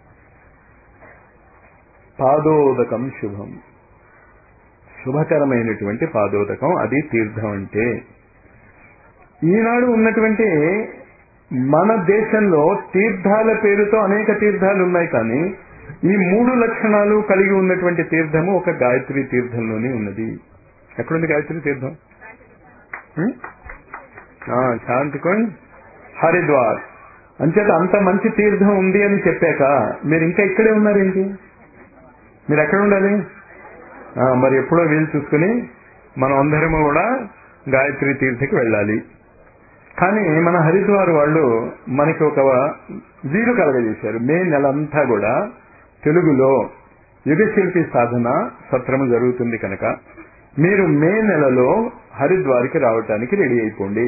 పాదోదకం శుభం శుభకరమైనటువంటి పాదోదకం అది తీర్థం అంటే ఈనాడు ఉన్నటువంటి మన దేశంలో తీర్థాల పేరుతో అనేక తీర్థాలు ఉన్నాయి కానీ ఈ మూడు లక్షణాలు కలిగి ఉన్నటువంటి తీర్థము ఒక గాయత్రి తీర్థంలోనే ఉన్నది ఎక్కడుంది గాయత్రి తీర్థం హ్మ్? ఆ, శాంతికుండ్ హరిద్వార్ అంచేత అంత మంచి తీర్థం ఉంది అని చెప్పాక మీరు ఇంకా ఇక్కడే ఉన్నారేంటి మీరు ఎక్కడ ఉండాలి ఆ, మరి ఎప్పుడో వీలు చూసుకుని మనం అందరము కూడా గాయత్రి తీర్థకి వెళ్ళాలి కానీ మన హరిద్వార్ వాళ్ళు మనకి ఒక వీలు కలగజేశారు మే నెలంతా కూడా తెలుగులో యుగశిల్పి సాధన సత్రము జరుగుతుంది కనుక మీరు మే నెలలో హరిద్వార్కి రావటానికి రెడీ అయిపోండి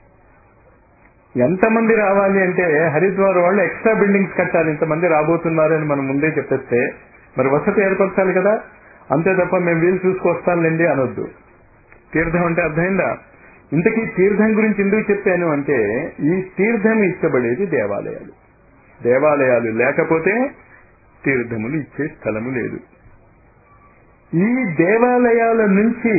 ఎంతమంది రావాలి అంటే హరిద్వార్ వాళ్ళు ఎక్స్ట్రా బిల్డింగ్స్ కట్టాలి ఇంతమంది రాబోతున్నారని మనం ముందే చెప్పేస్తే మరి వసతి ఏర్పరచాలి కదా అంతే తప్ప మేము వీలు చూసుకొస్తానులేండి అనొద్దు తీర్థం అంటే అర్థమైందా ఇంతకీ తీర్థం గురించి ఎందుకు చెప్పాను అంటే ఈ తీర్థం ఇచ్చబడేది దేవాలయాలు దేవాలయాలు లేకపోతే తీర్థములు ఇచ్చే స్థలము లేదు ఈ దేవాలయాల నుంచి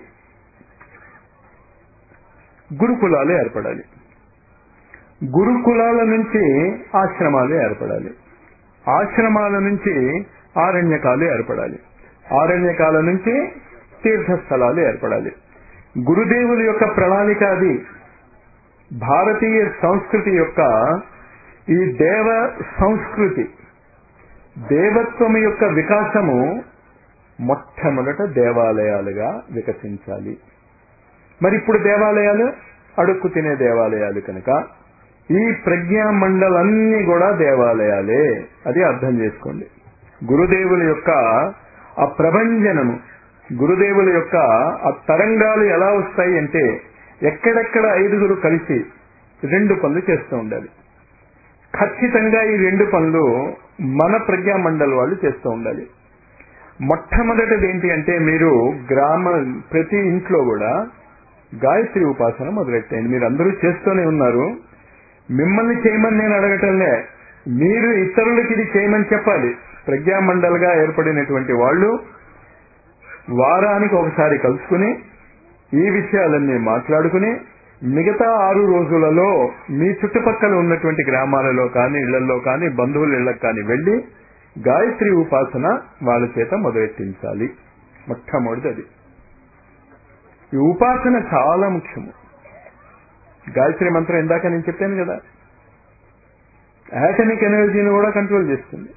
గురుకులాలు ఏర్పడాలి గురుకులాల నుంచి ఆశ్రమాలు ఏర్పడాలి ఆశ్రమాల నుంచి ఆరణ్యకాలు ఏర్పడాలి ఆరణ్యకాల నుంచి తీర్థస్థలాలు ఏర్పడాలి గురుదేవుల యొక్క ప్రణాళిక అది భారతీయ సంస్కృతి యొక్క ఈ దేవ సంస్కృతి దేవత్వం యొక్క వికాసము మొట్టమొదట దేవాలయాలుగా వికసించాలి మరి ఇప్పుడు దేవాలయాలు అడుక్కు తినే దేవాలయాలు కనుక ఈ ప్రజ్ఞా మండలన్నీ కూడా దేవాలయాలే అది అర్థం చేసుకోండి గురుదేవుల యొక్క ఆ ప్రభంజనము గురుదేవుల యొక్క ఆ తరంగాలు ఎలా వస్తాయి అంటే ఎక్కడెక్కడ ఐదుగురు కలిసి రెండు పనులు చేస్తూ ఉండాలి ఖచ్చితంగా ఈ రెండు పనులు మన ప్రజ్ఞా మండలి వాళ్ళు చేస్తూ ఉండాలి మొట్టమొదటిది ఏంటి అంటే మీరు గ్రామ ప్రతి ఇంట్లో కూడా గాయత్రి ఉపాసన మొదలెట్టండి మీరు అందరూ చేస్తూనే ఉన్నారు మిమ్మల్ని చేయమని నేను అడగటంలే మీరు ఇతరులకి ఇది చేయమని చెప్పాలి ప్రజ్ఞా మండలిగా ఏర్పడినటువంటి వాళ్ళు వారానికి ఒకసారి కలుసుకుని ఈ విషయాలన్నీ మాట్లాడుకుని మిగతా ఆరు రోజులలో మీ చుట్టుపక్కల ఉన్నటువంటి గ్రామాలలో కానీ ఇళ్లలో కానీ బంధువుల ఇళ్లకు కానీ వెళ్లి గాయత్రి ఉపాసన వాళ్ళ చేత మొదలెట్టించాలి మొట్టమొదటిది అది ఈ ఉపాసన చాలా ముఖ్యము గాయత్రి మంత్రం ఇందాక నేను చెప్పాను కదా యాటమిక్ ఎనర్జీని కూడా కంట్రోల్ చేస్తుంది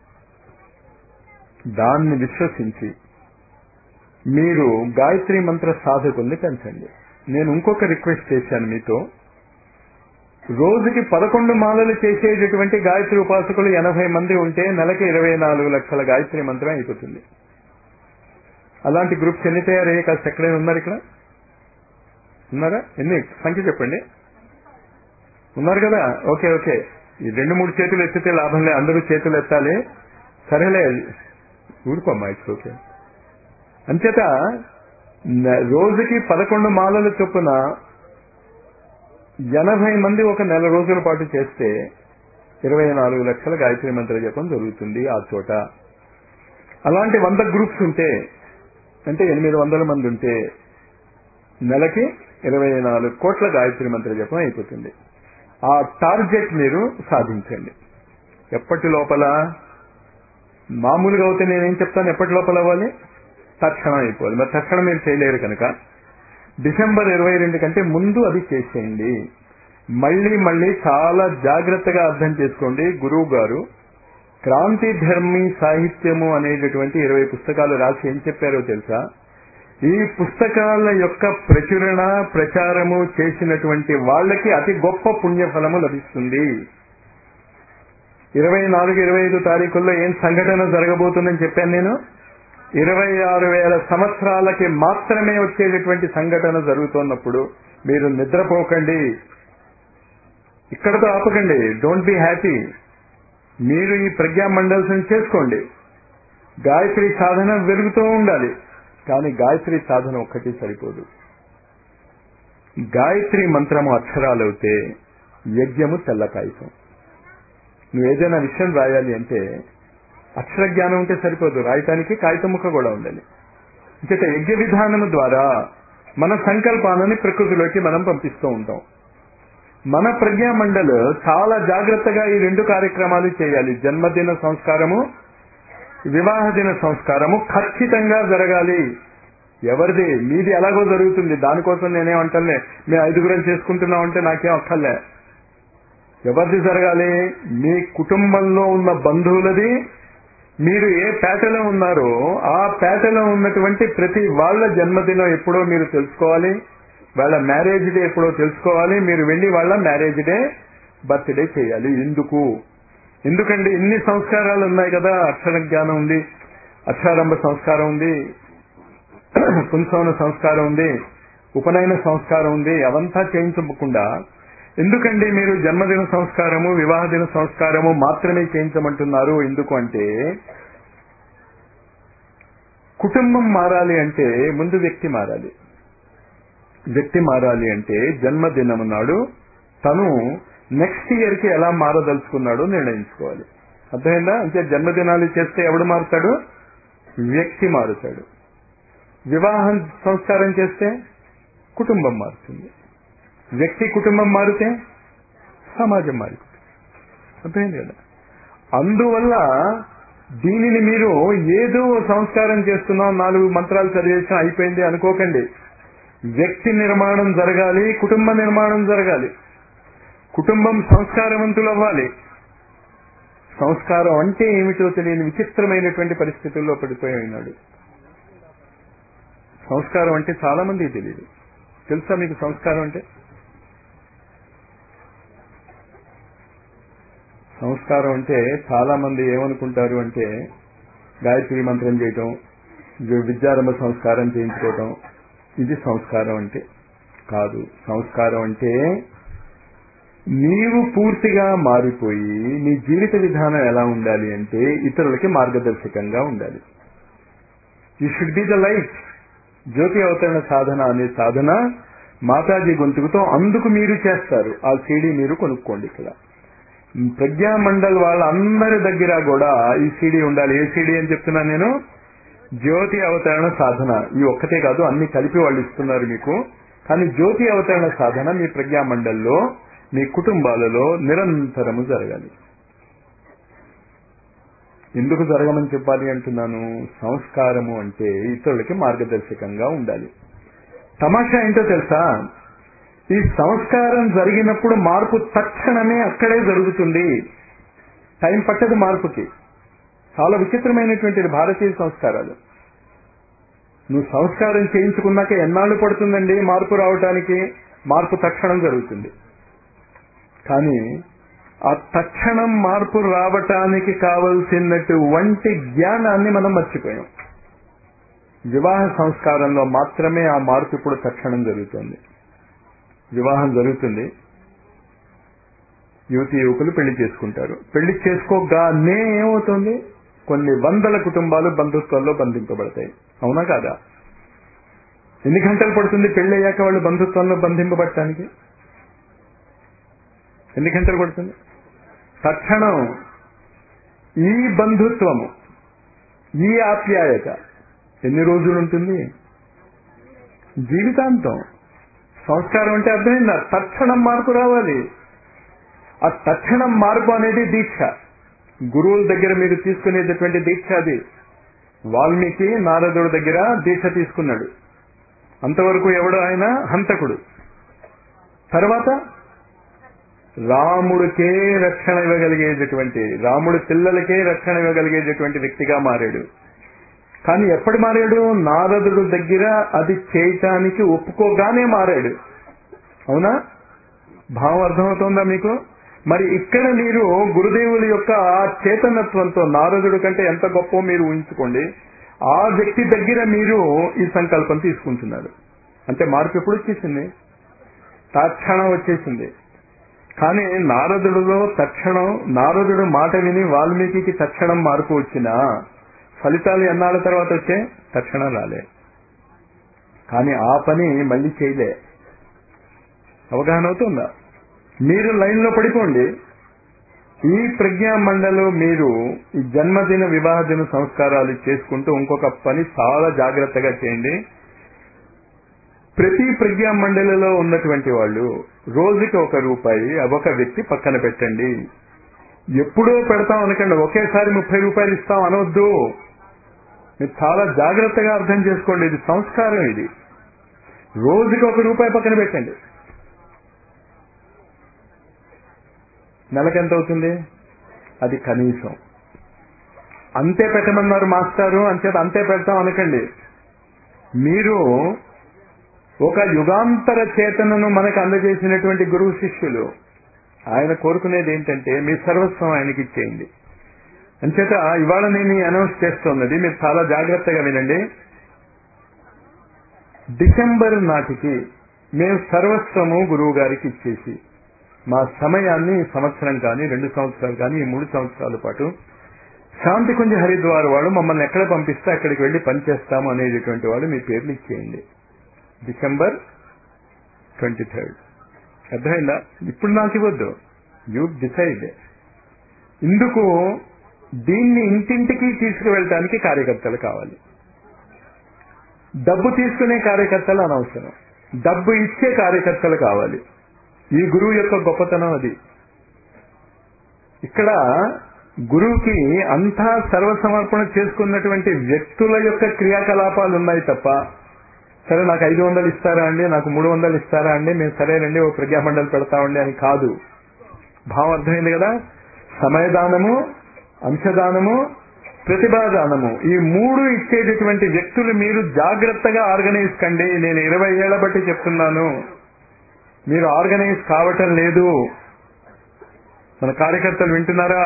దాన్ని విశ్వసించి మీరు గాయత్రి మంత్ర సాధకుల్ని పెంచండి నేను ఇంకొక రిక్వెస్ట్ చేశాను మీతో రోజుకి పదకొండు మాలలు చేసేటటువంటి గాయత్రి ఉపాసకులు ఎనభై మంది ఉంటే నెలకి ఇరవై నాలుగు లక్షల గాయత్రి మంత్రం అయిపోతుంది అలాంటి గ్రూప్స్ ఎన్ని తయారయ్యాయి కాస్త ఎక్కడైనా ఉన్నారు ఇక్కడ ఉన్నారా ఎన్ని సంఖ్య చెప్పండి ఉన్నారు కదా ఓకే ఓకే ఈ రెండు మూడు చేతులు ఎత్తితే లాభం లేదు అందరూ చేతులు ఎత్తాలి సరేలే ఊరుకోమ్మా ఇట్స్ ఓకే అంచేత న- రోజుకి పదకొండు మాలల చొప్పున ఎనభై మంది ఒక నెల రోజుల పాటు చేస్తే ఇరవై నాలుగు లక్షల గాయత్రి మంత్ర జపం జరుగుతుంది ఆ చోట అలాంటి వంద గ్రూప్స్ ఉంటే అంటే ఎనిమిది వందల మంది ఉంటే నెలకి ఇరవై నాలుగు కోట్ల గాయత్రి మంత్ర జపం అయిపోతుంది ఆ టార్గెట్ మీరు సాధించండి ఎప్పటి లోపల మామూలుగా అయితే నేనేం చెప్తాను ఎప్పటి లోపల అవ్వాలి తక్షణం అయిపోవాలి మరి తక్షణం మీరు చేయలేరు కనుక డిసెంబర్ ఇరవై రెండు కంటే ముందు అది చేసేయండి మళ్ళీ మళ్ళీ చాలా జాగ్రత్తగా అర్థం చేసుకోండి గురువు గారు క్రాంతి ధర్మి సాహిత్యము అనేటటువంటి ఇరవై పుస్తకాలు రాసి ఏం చెప్పారో తెలుసా ఈ పుస్తకాల యొక్క ప్రచురణ ప్రచారము చేసినటువంటి వాళ్ళకి అతి గొప్ప పుణ్యఫలము లభిస్తుంది ఇరవై నాలుగు ఇరవై ఐదు తారీఖుల్లో ఏం సంఘటన జరగబోతుందని చెప్పాను నేను ఇరవై ఆరు వేల సంవత్సరాలకి మాత్రమే వచ్చేటటువంటి సంఘటన జరుగుతున్నప్పుడు మీరు నిద్రపోకండి ఇక్కడతో ఆపకండి డోంట్ బి హ్యాపీ మీరు ఈ ప్రజ్ఞా మండల్స్ని చేసుకోండి గాయత్రి సాధన వెలుగుతూ ఉండాలి కానీ గాయత్రి సాధన ఒక్కటి సరిపోదు గాయత్రి మంత్రము అక్షరాలవుతే యజ్ఞము తెల్ల కాగితం నువ్వు ఏదైనా విషయం రాయాలి అంటే అక్షర జ్ఞానం ఉంటే సరిపోదు రాయటానికి కాగితం ముక్క కూడా ఉండాలి ఇంకట యజ్ఞ విధానము ద్వారా మన సంకల్పాలని ప్రకృతిలోకి మనం పంపిస్తూ ఉంటాం మన ప్రజ్ఞా మండల్ చాలా జాగ్రత్తగా ఈ రెండు కార్యక్రమాలు చేయాలి జన్మదిన సంస్కారము వివాహ దిన సంస్కారము ఖచ్చితంగా జరగాలి ఎవరిది మీది ఎలాగో జరుగుతుంది దానికోసం నేనేమంటలే మేము ఐదుగురం చేసుకుంటున్నాం అంటే నాకేం అక్కర్లే ఎవరిది జరగాలి మీ కుటుంబంలో ఉన్న బంధువులది మీరు ఏ పేటలో ఉన్నారో ఆ పేటలో ఉన్నటువంటి ప్రతి వాళ్ళ జన్మదినం ఎప్పుడో మీరు తెలుసుకోవాలి వాళ్ళ మ్యారేజ్ డే ఎప్పుడో తెలుసుకోవాలి మీరు వెళ్ళి వాళ్ళ మ్యారేజ్ డే బర్త్డే చేయాలి ఎందుకు ఎందుకండి ఇన్ని సంస్కారాలు ఉన్నాయి కదా అక్షర జ్ఞానం ఉంది అక్షారంభ సంస్కారం ఉంది పుంసవన సంస్కారం ఉంది ఉపనయన సంస్కారం ఉంది అవంతా చేయించకుండా ఎందుకండి మీరు జన్మదిన సంస్కారము వివాహ దిన సంస్కారము మాత్రమే చేయించమంటున్నారు ఎందుకు అంటే కుటుంబం మారాలి అంటే ముందు వ్యక్తి మారాలి వ్యక్తి మారాలి అంటే జన్మదినము నాడు తను నెక్స్ట్ ఇయర్ కి ఎలా మారదలుచుకున్నాడో నిర్ణయించుకోవాలి అర్థమైందా అంటే జన్మదినాలు చేస్తే ఎవడు మారుతాడు వ్యక్తి మారుతాడు వివాహం సంస్కారం చేస్తే కుటుంబం మారుతుంది వ్యక్తి కుటుంబం మారితే సమాజం మారిపోతుంది అర్థమైంది కదా అందువల్ల దీనిని మీరు ఏదో సంస్కారం చేస్తున్నాం నాలుగు మంత్రాలు చదివేసిన అయిపోయింది అనుకోకండి వ్యక్తి నిర్మాణం జరగాలి కుటుంబ నిర్మాణం జరగాలి కుటుంబం సంస్కారవంతులు అవ్వాలి సంస్కారం అంటే ఏమిటో తెలియని విచిత్రమైనటువంటి పరిస్థితుల్లో పడిపోయి ఉన్నాడు సంస్కారం అంటే చాలా మందికి తెలియదు తెలుసా మీకు సంస్కారం అంటే సంస్కారం అంటే చాలా మంది ఏమనుకుంటారు అంటే గాయత్రి మంత్రం చేయటం వి- విద్యారంభ సంస్కారం చేయించుకోవటం ఇది సంస్కారం అంటే కాదు సంస్కారం అంటే నీవు పూర్తిగా మారిపోయి నీ జీవిత విధానం ఎలా ఉండాలి అంటే ఇతరులకి మార్గదర్శకంగా ఉండాలి you should be the light జ్యోతి అవతరణ సాధన అనే సాధన మాతాజీ గొంతుకుతో అందుకు మీరు చేస్తారు ఆ సీడీ మీరు కొనుక్కోండి ఇక్కడ ప్రజ్ఞా మండల్ వాళ్ళందరి దగ్గర కూడా ఈ సీడీ ఉండాలి ఏ సీడీ అని చెప్తున్నా నేను జ్యోతి అవతరణ సాధన ఈ ఒక్కటే కాదు అన్ని కలిపి వాళ్ళు ఇస్తున్నారు మీకు కానీ జ్యోతి అవతరణ సాధన మీ ప్రజ్ఞా మండల్లో మీ కుటుంబాలలో నిరంతరము జరగాలి ఎందుకు జరగమని చెప్పాలి అంటున్నాను సంస్కారము అంటే ఇతరులకి మార్గదర్శకంగా ఉండాలి తమాషా ఏంటో తెలుసా ఈ సంస్కారం జరిగినప్పుడు మార్పు తక్షణమే అక్కడే జరుగుతుంది టైం పట్టదు మార్పుకి చాలా విచిత్రమైనటువంటి భారతీయ సంస్కారాలు నువ్వు సంస్కారం చేయించుకున్నాక ఎన్నాళ్ళు పడుతుందండి మార్పు రావటానికి మార్పు తక్షణం జరుగుతుంది కానీ ఆ తక్షణం మార్పు రావటానికి కావలసినటువంటి జ్ఞానాన్ని మనం మర్చిపోయాం వివాహ సంస్కారంలో మాత్రమే ఆ మార్పు ఇప్పుడు తక్షణం జరుగుతుంది వివాహం జరుగుతుంది యువతి యువకులు పెళ్లి చేసుకుంటారు పెళ్లి చేసుకోగానే ఏమవుతుంది కొన్ని వందల కుటుంబాలు బంధుత్వాల్లో బంధింపబడతాయి అవునా కాదా ఎన్ని గంటలు పడుతుంది పెళ్లి అయ్యాక వాళ్ళు బంధుత్వంలో బంధింపబడటానికి ఎన్ని గంటలు పడుతుంది తక్షణం ఈ బంధుత్వము ఈ ఆప్యాయత ఎన్ని రోజులు ఉంటుంది జీవితాంతం సంస్కారం అంటే అర్థమైందా తక్షణం మార్పు రావాలి ఆ తక్షణం మార్పు అనేది దీక్ష గురువుల దగ్గర మీరు తీసుకునేటటువంటి దీక్ష అది వాల్మీకి నారదుడి దగ్గర దీక్ష తీసుకున్నాడు అంతవరకు ఎవడు ఆయన హంతకుడు తర్వాత రాముడికే రక్షణ ఇవ్వగలిగేటటువంటి రాముడి పిల్లలకే రక్షణ ఇవ్వగలిగేటటువంటి వ్యక్తిగా మారాడు కానీ ఎప్పటి మారాడు నారదుడు దగ్గర అది చేయటానికి ఒప్పుకోగానే మారాడు అవునా భావం అర్థమవుతోందా మీకు మరి ఇక్కడ మీరు గురుదేవుల యొక్క చేతనత్వంతో నారదుడు కంటే ఎంత గొప్ప మీరు ఊహించుకోండి ఆ వ్యక్తి దగ్గర మీరు ఈ సంకల్పం తీసుకుంటున్నారు అంటే మార్పు ఎప్పుడు వచ్చేసింది తక్షణం వచ్చేసింది కానీ నారదుడిలో తక్షణం నారదుడు మాట విని వాల్మీకి తక్షణం మార్పు వచ్చినా ఫలితాలు ఎన్నాళ్ళ తర్వాత వచ్చే తక్షణం రాలే కానీ ఆ పని మళ్ళీ చేయలే అవగాహన అవుతుందా మీరు లైన్లో పడిపోండి ఈ ప్రజ్ఞా మండలు మీరు ఈ జన్మదిన వివాహ దిన సంస్కారాలు చేసుకుంటూ ఇంకొక పని చాలా జాగ్రత్తగా చేయండి ప్రతి ప్రజ్ఞా మండలిలో ఉన్నటువంటి వాళ్ళు రోజుకి ఒక రూపాయి ఒక వ్యక్తి పక్కన పెట్టండి ఎప్పుడో పెడతాం అనకండి ఒకేసారి ముప్పై రూపాయలు ఇస్తాం అనవద్దు మీరు చాలా జాగ్రత్తగా అర్థం చేసుకోండి ఇది సంస్కారం ఇది రోజుకి ఒక రూపాయి పక్కన పెట్టండి నెలకెంత అవుతుంది అది కనీసం అంతే పెట్టమన్నారు మాస్టారు అంచేత అంతే పెడతాం అనకండి మీరు ఒక యుగాంతర చేతనను మనకు అందజేసినటువంటి గురువు శిష్యులు ఆయన కోరుకునేది ఏంటంటే మీ సర్వస్వం ఆయనకి ఇచ్చేయండి అంచేత ఇవాళ నేను అనౌన్స్ చేస్తున్నది మీరు చాలా జాగ్రత్తగా వినండి డిసెంబర్ నాటికి మేము సర్వస్వము గురువు గారికి ఇచ్చేసి మా సమయాన్ని సంవత్సరం కానీ రెండు సంవత్సరాలు కానీ ఈ మూడు సంవత్సరాల పాటు శాంతి కుంజ హరిద్వార్ వాళ్ళు మమ్మల్ని ఎక్కడ పంపిస్తే అక్కడికి వెళ్లి పనిచేస్తాము అనేటటువంటి వాళ్ళు మీ పేర్లు ఇచ్చేయండి డిసెంబర్ ట్వంటీ థర్డ్ అర్థమైందా ఇప్పుడు నాకు ఇవ్వద్దు యూ డిసైడ్ ఇందుకు దీన్ని ఇంటింటికి తీసుకువెళ్ళటానికి కార్యకర్తలు కావాలి డబ్బు తీసుకునే కార్యకర్తలు అనవసరం డబ్బు ఇచ్చే కార్యకర్తలు కావాలి ఈ గురువు యొక్క గొప్పతనం అది ఇక్కడ గురువుకి అంతా సర్వసమర్పణ చేసుకున్నటువంటి వ్యక్తుల యొక్క క్రియాకలాపాలు ఉన్నాయి తప్ప సరే నాకు ఐదు వందలు ఇస్తారా అండి నాకు మూడు వందలు ఇస్తారా అండి మేము సరేనండి ఓ ప్రజామండలి పెడతామండి అని కాదు భావం అర్థమైంది కదా సమయదానము అంశదానము ప్రతిభాదానము ఈ మూడు ఇచ్చేటటువంటి వ్యక్తులు మీరు జాగ్రత్తగా ఆర్గనైజ్ కండి నేను ఇరవై ఏళ్ల బట్టి చెప్తున్నాను మీరు ఆర్గనైజ్ కావటం లేదు మన కార్యకర్తలు వింటున్నారా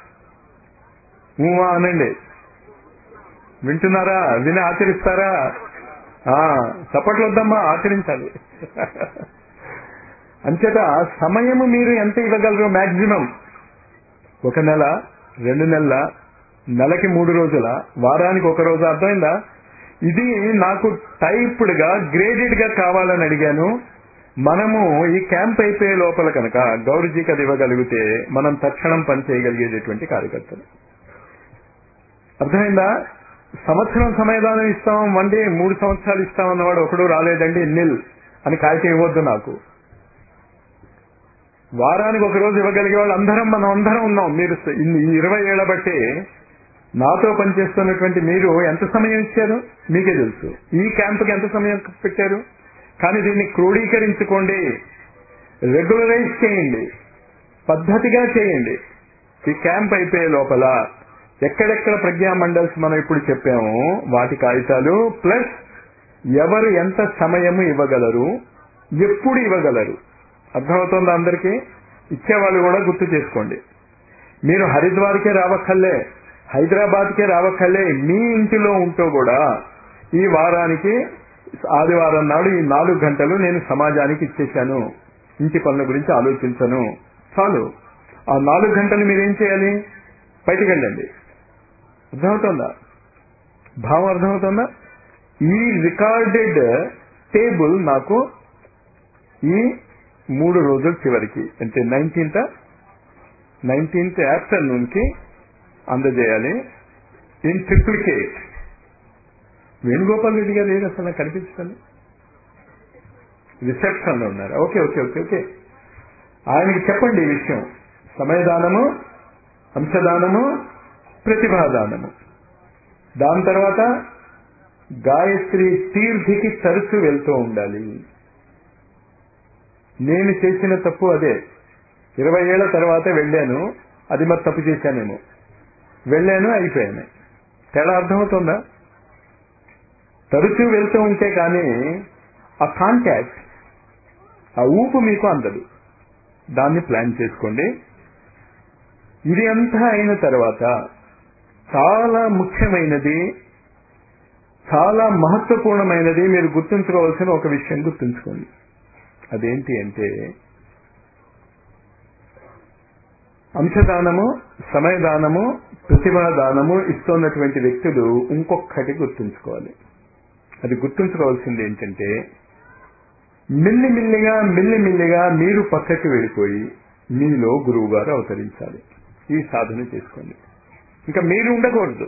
ఊమా అనండి వింటున్నారా విని ఆచరిస్తారా చప్పట్లు వద్దమ్మా ఆచరించాలి అంచేత సమయము మీరు ఎంత ఇవ్వగలరు మాక్సిమం ఒక నెల రెండు నెలల నెలకి మూడు రోజుల వారానికి ఒక రోజు అర్థమైందా ఇది నాకు టైప్డ్ గా గ్రేడెడ్ గా కావాలని అడిగాను మనము ఈ క్యాంప్ అయిపోయే లోపల కనుక గౌరవజీకి అది ఇవ్వగలిగితే మనం తక్షణం పని చేయగలిగేటటువంటి కార్యకర్తలు అర్థమైందా సంవత్సరం సమయదానం ఇస్తాం వన్ డే మూడు సంవత్సరాలు ఇస్తామన్నవాడు ఒకడు రాలేదండి నిల్ అని కాగితం ఇవ్వద్దు నాకు వారానికి ఒక రోజు ఇవ్వగలిగే వాళ్ళు అందరం మనం అందరం ఉన్నాం మీరు ఇన్ని ఇరవై ఏళ్ల బట్టి నాతో పనిచేస్తున్నటువంటి మీరు ఎంత సమయం ఇచ్చారు మీకే తెలుసు ఈ క్యాంపుకి ఎంత సమయం పెట్టారు కానీ దీన్ని క్రోడీకరించుకోండి రెగ్యులరైజ్ చేయండి పద్ధతిగా చేయండి ఈ క్యాంప్ అయిపోయే లోపల ఎక్కడెక్కడ ప్రజ్ఞా మండల్స్ మనం ఇప్పుడు చెప్పామో వాటి కాగితాలు ప్లస్ ఎవరు ఎంత సమయము ఇవ్వగలరు ఎప్పుడు ఇవ్వగలరు అర్థమవుతుందా అందరికీ ఇచ్చేవాళ్ళు కూడా గుర్తు చేసుకోండి మీరు హరిద్వార్కే రావక్కర్లే హైదరాబాద్కే రావక్కర్లే మీ ఇంటిలో ఉంటూ కూడా ఈ వారానికి ఆదివారం నాడు ఈ నాలుగు గంటలు నేను సమాజానికి ఇచ్చేశాను ఇంటి పనుల గురించి ఆలోచించను చాలు ఆ నాలుగు గంటలు మీరేం చేయాలి బయటికి వెళ్ళండి అర్థమవుతుందా భావం అర్థమవుతుందా ఈ రికార్డెడ్ టేబుల్ నాకు ఈ మూడు రోజుల చివరికి అంటే నైన్టీన్త్ నైన్టీన్త్ ఆఫ్టర్నూన్ కి అందజేయాలి ఇన్ ట్రిప్లికేట్ వేణుగోపాల్ రెడ్డి గారు ఏది అసలు నాకు కనిపించండి రిసెప్షన్ లో ఉన్నారు ఓకే ఓకే ఓకే ఓకే ఆయనకి చెప్పండి ఈ విషయం సమయదానము అంశదానము ప్రతిభాదానము దాని తర్వాత గాయత్రి తీర్థికి తరచు వెళ్తూ ఉండాలి నేను చేసిన తప్పు అదే ఇరవై ఏళ్ల తర్వాత వెళ్ళాను అది మరి తప్పు చేశానేమో వెళ్ళాను అయిపోయాను తేడా అర్థమవుతుందా తరచూ వెళ్తూ ఉంటే కానీ ఆ కాంటాక్ట్ ఆ ఊపు మీకు అందదు దాన్ని ప్లాన్ చేసుకోండి ఇది అంతా అయిన తర్వాత చాలా ముఖ్యమైనది చాలా మహత్వపూర్ణమైనది మీరు గుర్తుంచుకోవాల్సిన ఒక విషయం గుర్తుంచుకోండి అదేంటి అంటే అంశదానము సమయదానము ప్రతిభాదానము ఇస్తున్నటువంటి వ్యక్తులు ఇంకొక్కటి గుర్తుంచుకోవాలి అది గుర్తుంచుకోవాల్సింది ఏంటంటే మిల్లిమిల్లిగా మిల్లిమిల్లిగా మీరు పక్కకి వెళ్ళిపోయి మీలో గురువు గారు అవతరించాలి ఈ సాధన చేసుకోండి ఇంకా మీరు ఉండకూడదు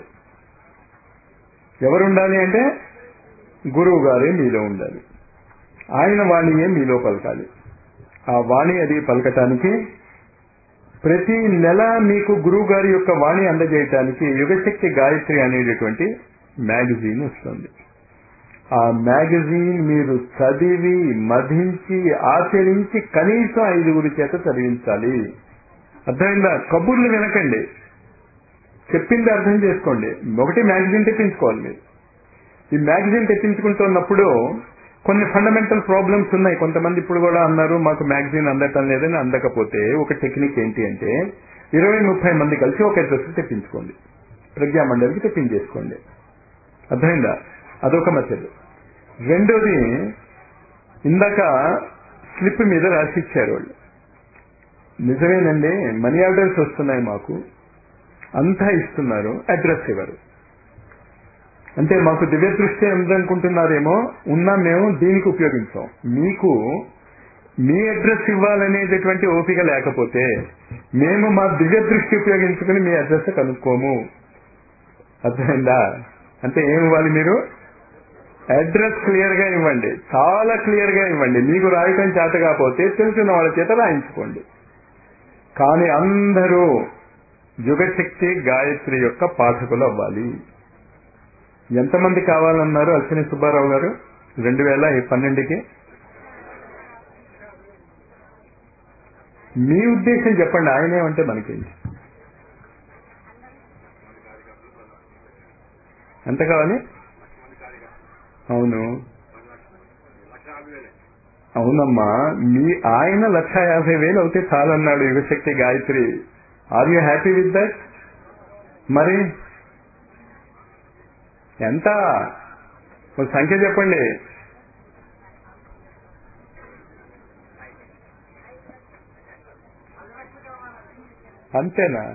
ఎవరు ఉండాలి అంటే గురువు గారే మీలో ఉండాలి ఆయన వాణియే మీలో పలకాలి ఆ వాణి అది పలకటానికి ప్రతి నెల మీకు గురువు గారి యొక్క వాణి అందజేయటానికి యుగశక్తి గాయత్రి అనేటటువంటి మ్యాగజైన్ వస్తుంది ఆ మ్యాగజైన్ మీరు చదివి మధించి ఆచరించి కనీసం ఐదుగురి చేత చదివించాలి అర్థమైందా కబుర్లు వినకండి చెప్పింది అర్థం చేసుకోండి ఒకటి మ్యాగజైన్ తెప్పించుకోవాలి మీరు ఈ మ్యాగజైన్ తెప్పించుకుంటున్నప్పుడు కొన్ని ఫండమెంటల్ ప్రాబ్లమ్స్ ఉన్నాయి కొంతమంది ఇప్పుడు కూడా అన్నారు మాకు మ్యాగజైన్ అందటం లేదని అందకపోతే ఒక టెక్నిక్ ఏంటి అంటే ఇరవై ముప్పై మంది కలిసి ఒక అడ్రస్ తెప్పించుకోండి ప్రజ్ఞా మండలికి తెప్పించేసుకోండి అర్థమైందా అదొక మెథడ్ రెండోది ఇందాక స్లిప్ మీద రాసి ఇచ్చారు వాళ్ళు నిజమేనండి మనీ ఆర్డర్స్ వస్తున్నాయి మాకు అంతా ఇస్తున్నారు అడ్రస్ ఇవ్వరు అంటే మాకు దివ్య దృష్టి ఉందనుకుంటున్నారేమో ఉన్నా మేము దీనికి ఉపయోగించాం మీకు మీ అడ్రస్ ఇవ్వాలనేటటువంటి ఓపిక లేకపోతే మేము మా దివ్య దృష్టి ఉపయోగించుకుని మీ అడ్రస్ కనుక్కోము అర్థమైందా అంటే ఏమి ఇవ్వాలి మీరు అడ్రస్ క్లియర్ గా ఇవ్వండి చాలా క్లియర్ గా ఇవ్వండి మీకు రాయటం చేత కాకపోతే తెలిసిన వాళ్ళ చేత రాయించుకోండి కానీ అందరూ యుగశక్తి గాయత్రి యొక్క పాఠకులు అవ్వాలి ఎంతమంది కావాలన్నారు అశ్విని సుబ్బారావు గారు రెండు వేల పన్నెండుకి మీ ఉద్దేశం చెప్పండి ఆయనేమంటే మనకేంటి ఎంత కావాలి అవును అవునమ్మా మీ ఆయన లక్ష యాభై వేలు అవుతే చాలన్నాడు Yugashakti Gayatri are you happy with that మరి ఎంత ఒక సంఖ్య చెప్పండి అంతేనా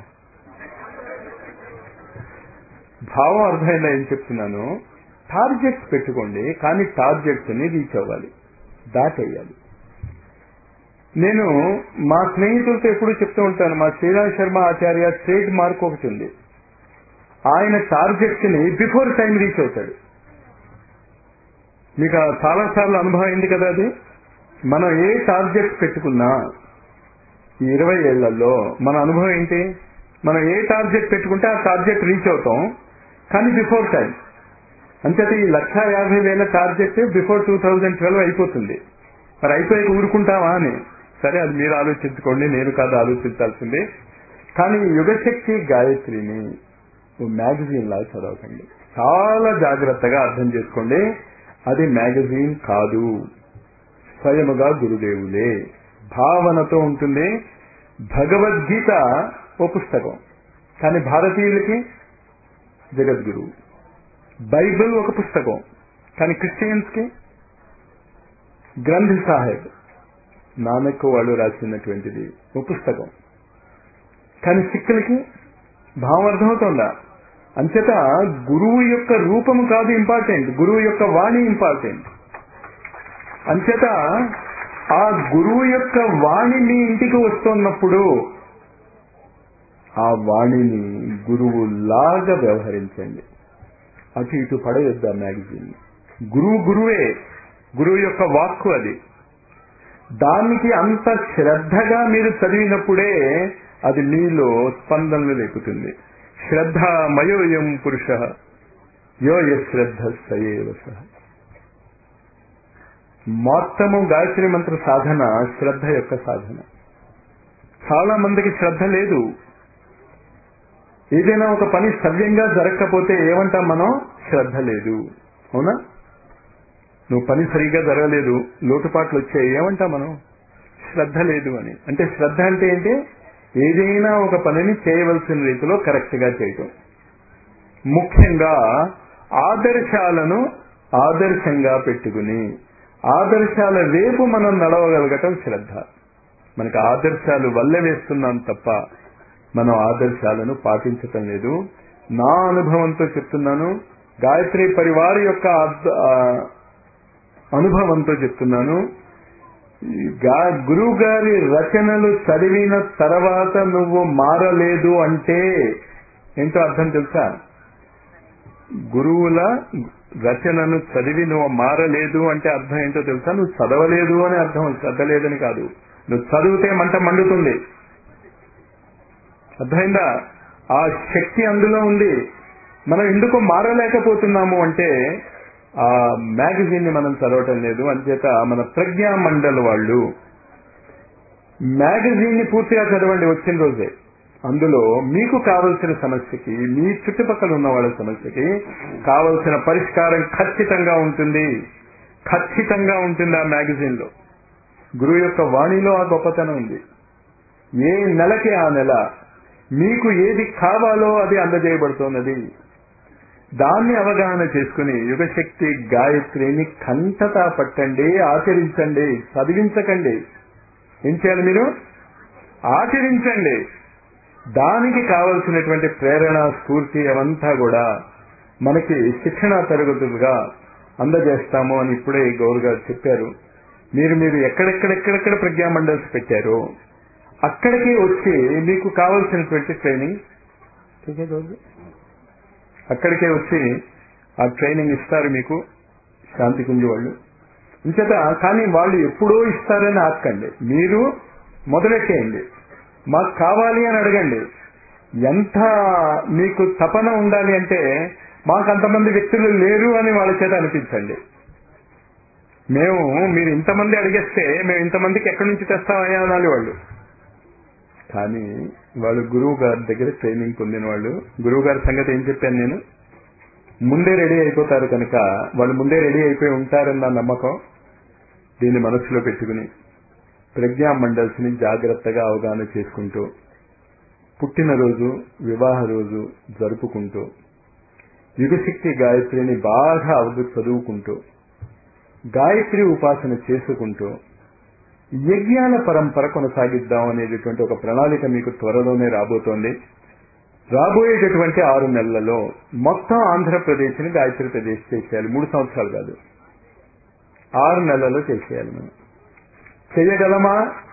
భావం అర్థమైందా ఏం చెప్తున్నాను టార్గెట్స్ పెట్టుకోండి కానీ టార్గెట్స్ ని రీచ్ అవ్వాలి దాటేయాలి నేను మా స్నేహితులతో ఎప్పుడు చెప్తూ ఉంటాను మా శ్రీరామ్ శర్మ ఆచార్య ట్రేడ్ మార్క్ ఒకటి ఉంది ఆయన టార్గెట్స్ ని బిఫోర్ టైం రీచ్ అవుతాడు మీకు చాలా సార్లు అనుభవం అయింది కదా అది మనం ఏ టార్గెట్ పెట్టుకున్నా ఈ ఇరవై ఏళ్లలో మన అనుభవం ఏంటి మనం ఏ టార్గెట్ పెట్టుకుంటే ఆ టార్గెట్ రీచ్ అవుతాం కానీ బిఫోర్ టైం అంచేత ఈ లక్ష యాభై వేల target before two thousand twelve అయిపోతుంది మరి అయిపోయి ఊరుకుంటావా అని సరే అది మీరు ఆలోచించుకోండి నేను కాదు ఆలోచించాల్సింది కానీ యుగశక్తి గాయత్రిని మ్యాగజైన్ లాగా చదవకండి చాలా జాగ్రత్తగా అర్థం చేసుకోండి అది మ్యాగజైన్ కాదు స్వయముగా గురుదేవులే భావనతో ఉంటుంది భగవద్గీత ఓ పుస్తకం కానీ భారతీయులకి జగద్గురువు బైబిల్ ఒక పుస్తకం కానీ క్రిస్టియన్స్ కి గ్రంథి సాహెబ్ నానక్ వాళ్ళు రాసినటువంటిది ఒక పుస్తకం కానీ సిక్కులకి భావం అర్థమవుతుందా అంచేత గురువు యొక్క రూపము కాదు ఇంపార్టెంట్ గురువు యొక్క వాణి ఇంపార్టెంట్ అంచేత ఆ గురువు యొక్క వాణి మీ ఇంటికి వస్తున్నప్పుడు ఆ వాణిని గురువు లాగా వ్యవహరించండి అటు ఇటు పడేయొద్దు ఆ మ్యాగజైన్ గురువు గురువే గురువు యొక్క వాక్కు అది దానికి అంత శ్రద్ధగా మీరు చదివినప్పుడే అది మీలో స్పందనలు లేపుతుంది శ్రద్ధ మయోయం పురుష యో శ్రద్ధ సయేవ సహ మొత్తము గాయత్రి మంత్ర సాధన శ్రద్ధ యొక్క సాధన చాలా మందికి శ్రద్ధ లేదు ఏదైనా ఒక పని సవ్యంగా జరగకపోతే ఏమంటాం మనం శ్రద్ధ లేదు అవునా నువ్వు పని సరిగ్గా జరగలేదు లోటుపాట్లు వచ్చాయి ఏమంటాం మనం శ్రద్ధ లేదు అని అంటే శ్రద్ధ అంటే ఏంటి ఏదైనా ఒక పనిని చేయవలసిన రీతిలో కరెక్ట్ గా చేయటం ముఖ్యంగా ఆదర్శాలను ఆదర్శంగా పెట్టుకుని ఆదర్శాల వైపు మనం నడవగలగటం శ్రద్ధ మనకు ఆదర్శాలు వల్లే వేస్తున్నాం తప్ప మనం ఆదర్శాలను పాటించటం లేదు నా అనుభవంతో చెప్తున్నాను గాయత్రి పరివార్ యొక్క అనుభవంతో చెప్తున్నాను గురువు గారి రచనలు చదివిన తర్వాత నువ్వు మారలేదు అంటే ఏంటో అర్థం తెలుసా గురువుల రచనను చదివి నువ్వు మారలేదు అంటే అర్థం ఏంటో తెలుసా నువ్వు చదవలేదు అని అర్థం చదవలేదని కాదు నువ్వు చదివితే మంట మండుతుంది అర్థమైందా ఆ శక్తి అందులో ఉంది మనం ఎందుకు మారలేకపోతున్నాము అంటే ఆ మ్యాగజైన్ ని మనం చదవటం లేదు అంచేత మన ప్రజ్ఞా మండల్ వాళ్ళు మ్యాగజైన్ ని పూర్తిగా చదవండి వచ్చిన రోజే అందులో మీకు కావలసిన సమస్యకి మీ చుట్టుపక్కల ఉన్న వాళ్ళ సమస్యకి కావలసిన పరిష్కారం ఖచ్చితంగా ఉంటుంది ఖచ్చితంగా ఉంటుంది ఆ మ్యాగజైన్ లో గురువు యొక్క వాణిలో ఆ గొప్పతనం ఉంది ఏ నెలకి ఆ నెల మీకు ఏది కావాలో అది అందజేయబడుతున్నది దాన్ని అవగాహన చేసుకుని యుగశక్తి గాయత్రిని కంటతా పట్టండి ఆచరించండి చదివించకండి ఏం చేయాలి మీరు ఆచరించండి దానికి కావలసినటువంటి ప్రేరణ స్ఫూర్తి అవంతా కూడా మనకి శిక్షణ తరగతులుగా అందజేస్తాము అని ఇప్పుడే గౌరు గారు చెప్పారు మీరు మీరు ఎక్కడెక్కడెక్కడెక్కడ ప్రజ్ఞా మండల్స్ పెట్టారో అక్కడికి వచ్చి మీకు కావలసినటువంటి ట్రైనింగ్ అక్కడికే వచ్చి ఆ ట్రైనింగ్ ఇస్తారు మీకు శాంతి కుంజు వాళ్ళు ఇంచేత కానీ వాళ్ళు ఎప్పుడో ఇస్తారని ఆకండి మీరు మొదలెట్టేయండి మాకు కావాలి అని అడగండి ఎంత మీకు తపన ఉండాలి అంటే మాకు అంతమంది వ్యక్తులు లేరు అని వాళ్ళ చేత అనిపించండి మేము మీరు ఇంతమంది అడిగేస్తే మేము ఇంతమందికి ఎక్కడి నుంచి తెస్తామయ్యా అనాలి వాళ్ళు కానీ వాళ్ళు గురువు గారి దగ్గర ట్రైనింగ్ పొందిన వాళ్ళు గురువు గారి సంగతి ఏం చెప్పాను నేను ముందే రెడీ అయిపోతారు కనుక వాళ్ళు ముందే రెడీ అయిపోయి ఉంటారన్న నమ్మకం దీన్ని మనసులో పెట్టుకుని ప్రజ్ఞా మండల్స్ ని జాగ్రత్తగా అవగాహన చేసుకుంటూ పుట్టినరోజు వివాహ రోజు జరుపుకుంటూ యుగశక్తి గాయత్రిని బాగా అవగు చదువుకుంటూ గాయత్రి ఉపాసన చేసుకుంటూ యజ్ఞాల పరంపర కొనసాగిద్దాం అనేటటువంటి ఒక ప్రణాళిక మీకు త్వరలోనే రాబోతోంది రాబోయేటటువంటి ఆరు నెలలలో మొత్తం ఆంధ్రప్రదేశ్ని గాయత్రి ప్రదేశ్ చేసేయాలి మూడు సంవత్సరాలు కాదు ఆరు నెలల్లో చేసేయాలి మనం చేయగలమా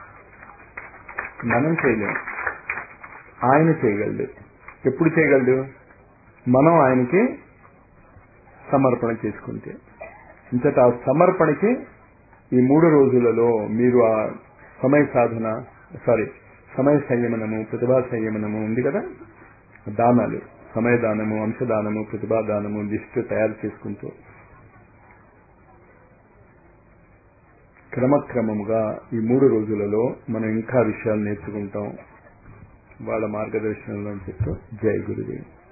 మనం చేయలేము ఆయన చేయగలడు ఎప్పుడు చేయగలడు మనం ఆయనకి సమర్పణ చేసుకుంటే ఇంతట ఆ సమర్పణకి ఈ మూడు రోజులలో మీరు ఆ సమయ సాధన సారీ సమయ సంయమనము ప్రతిభా సంయమనము ఉంది కదా దానాలు సమయ దానము అంశదానము ప్రతిభా దానము లిస్టు తయారు చేసుకుంటూ క్రమక్రమముగా ఈ మూడు రోజులలో మనం ఇంకా విషయాలు నేర్చుకుంటాం వాళ్ళ మార్గదర్శనంలో చెప్తూ జై గురుదేవ్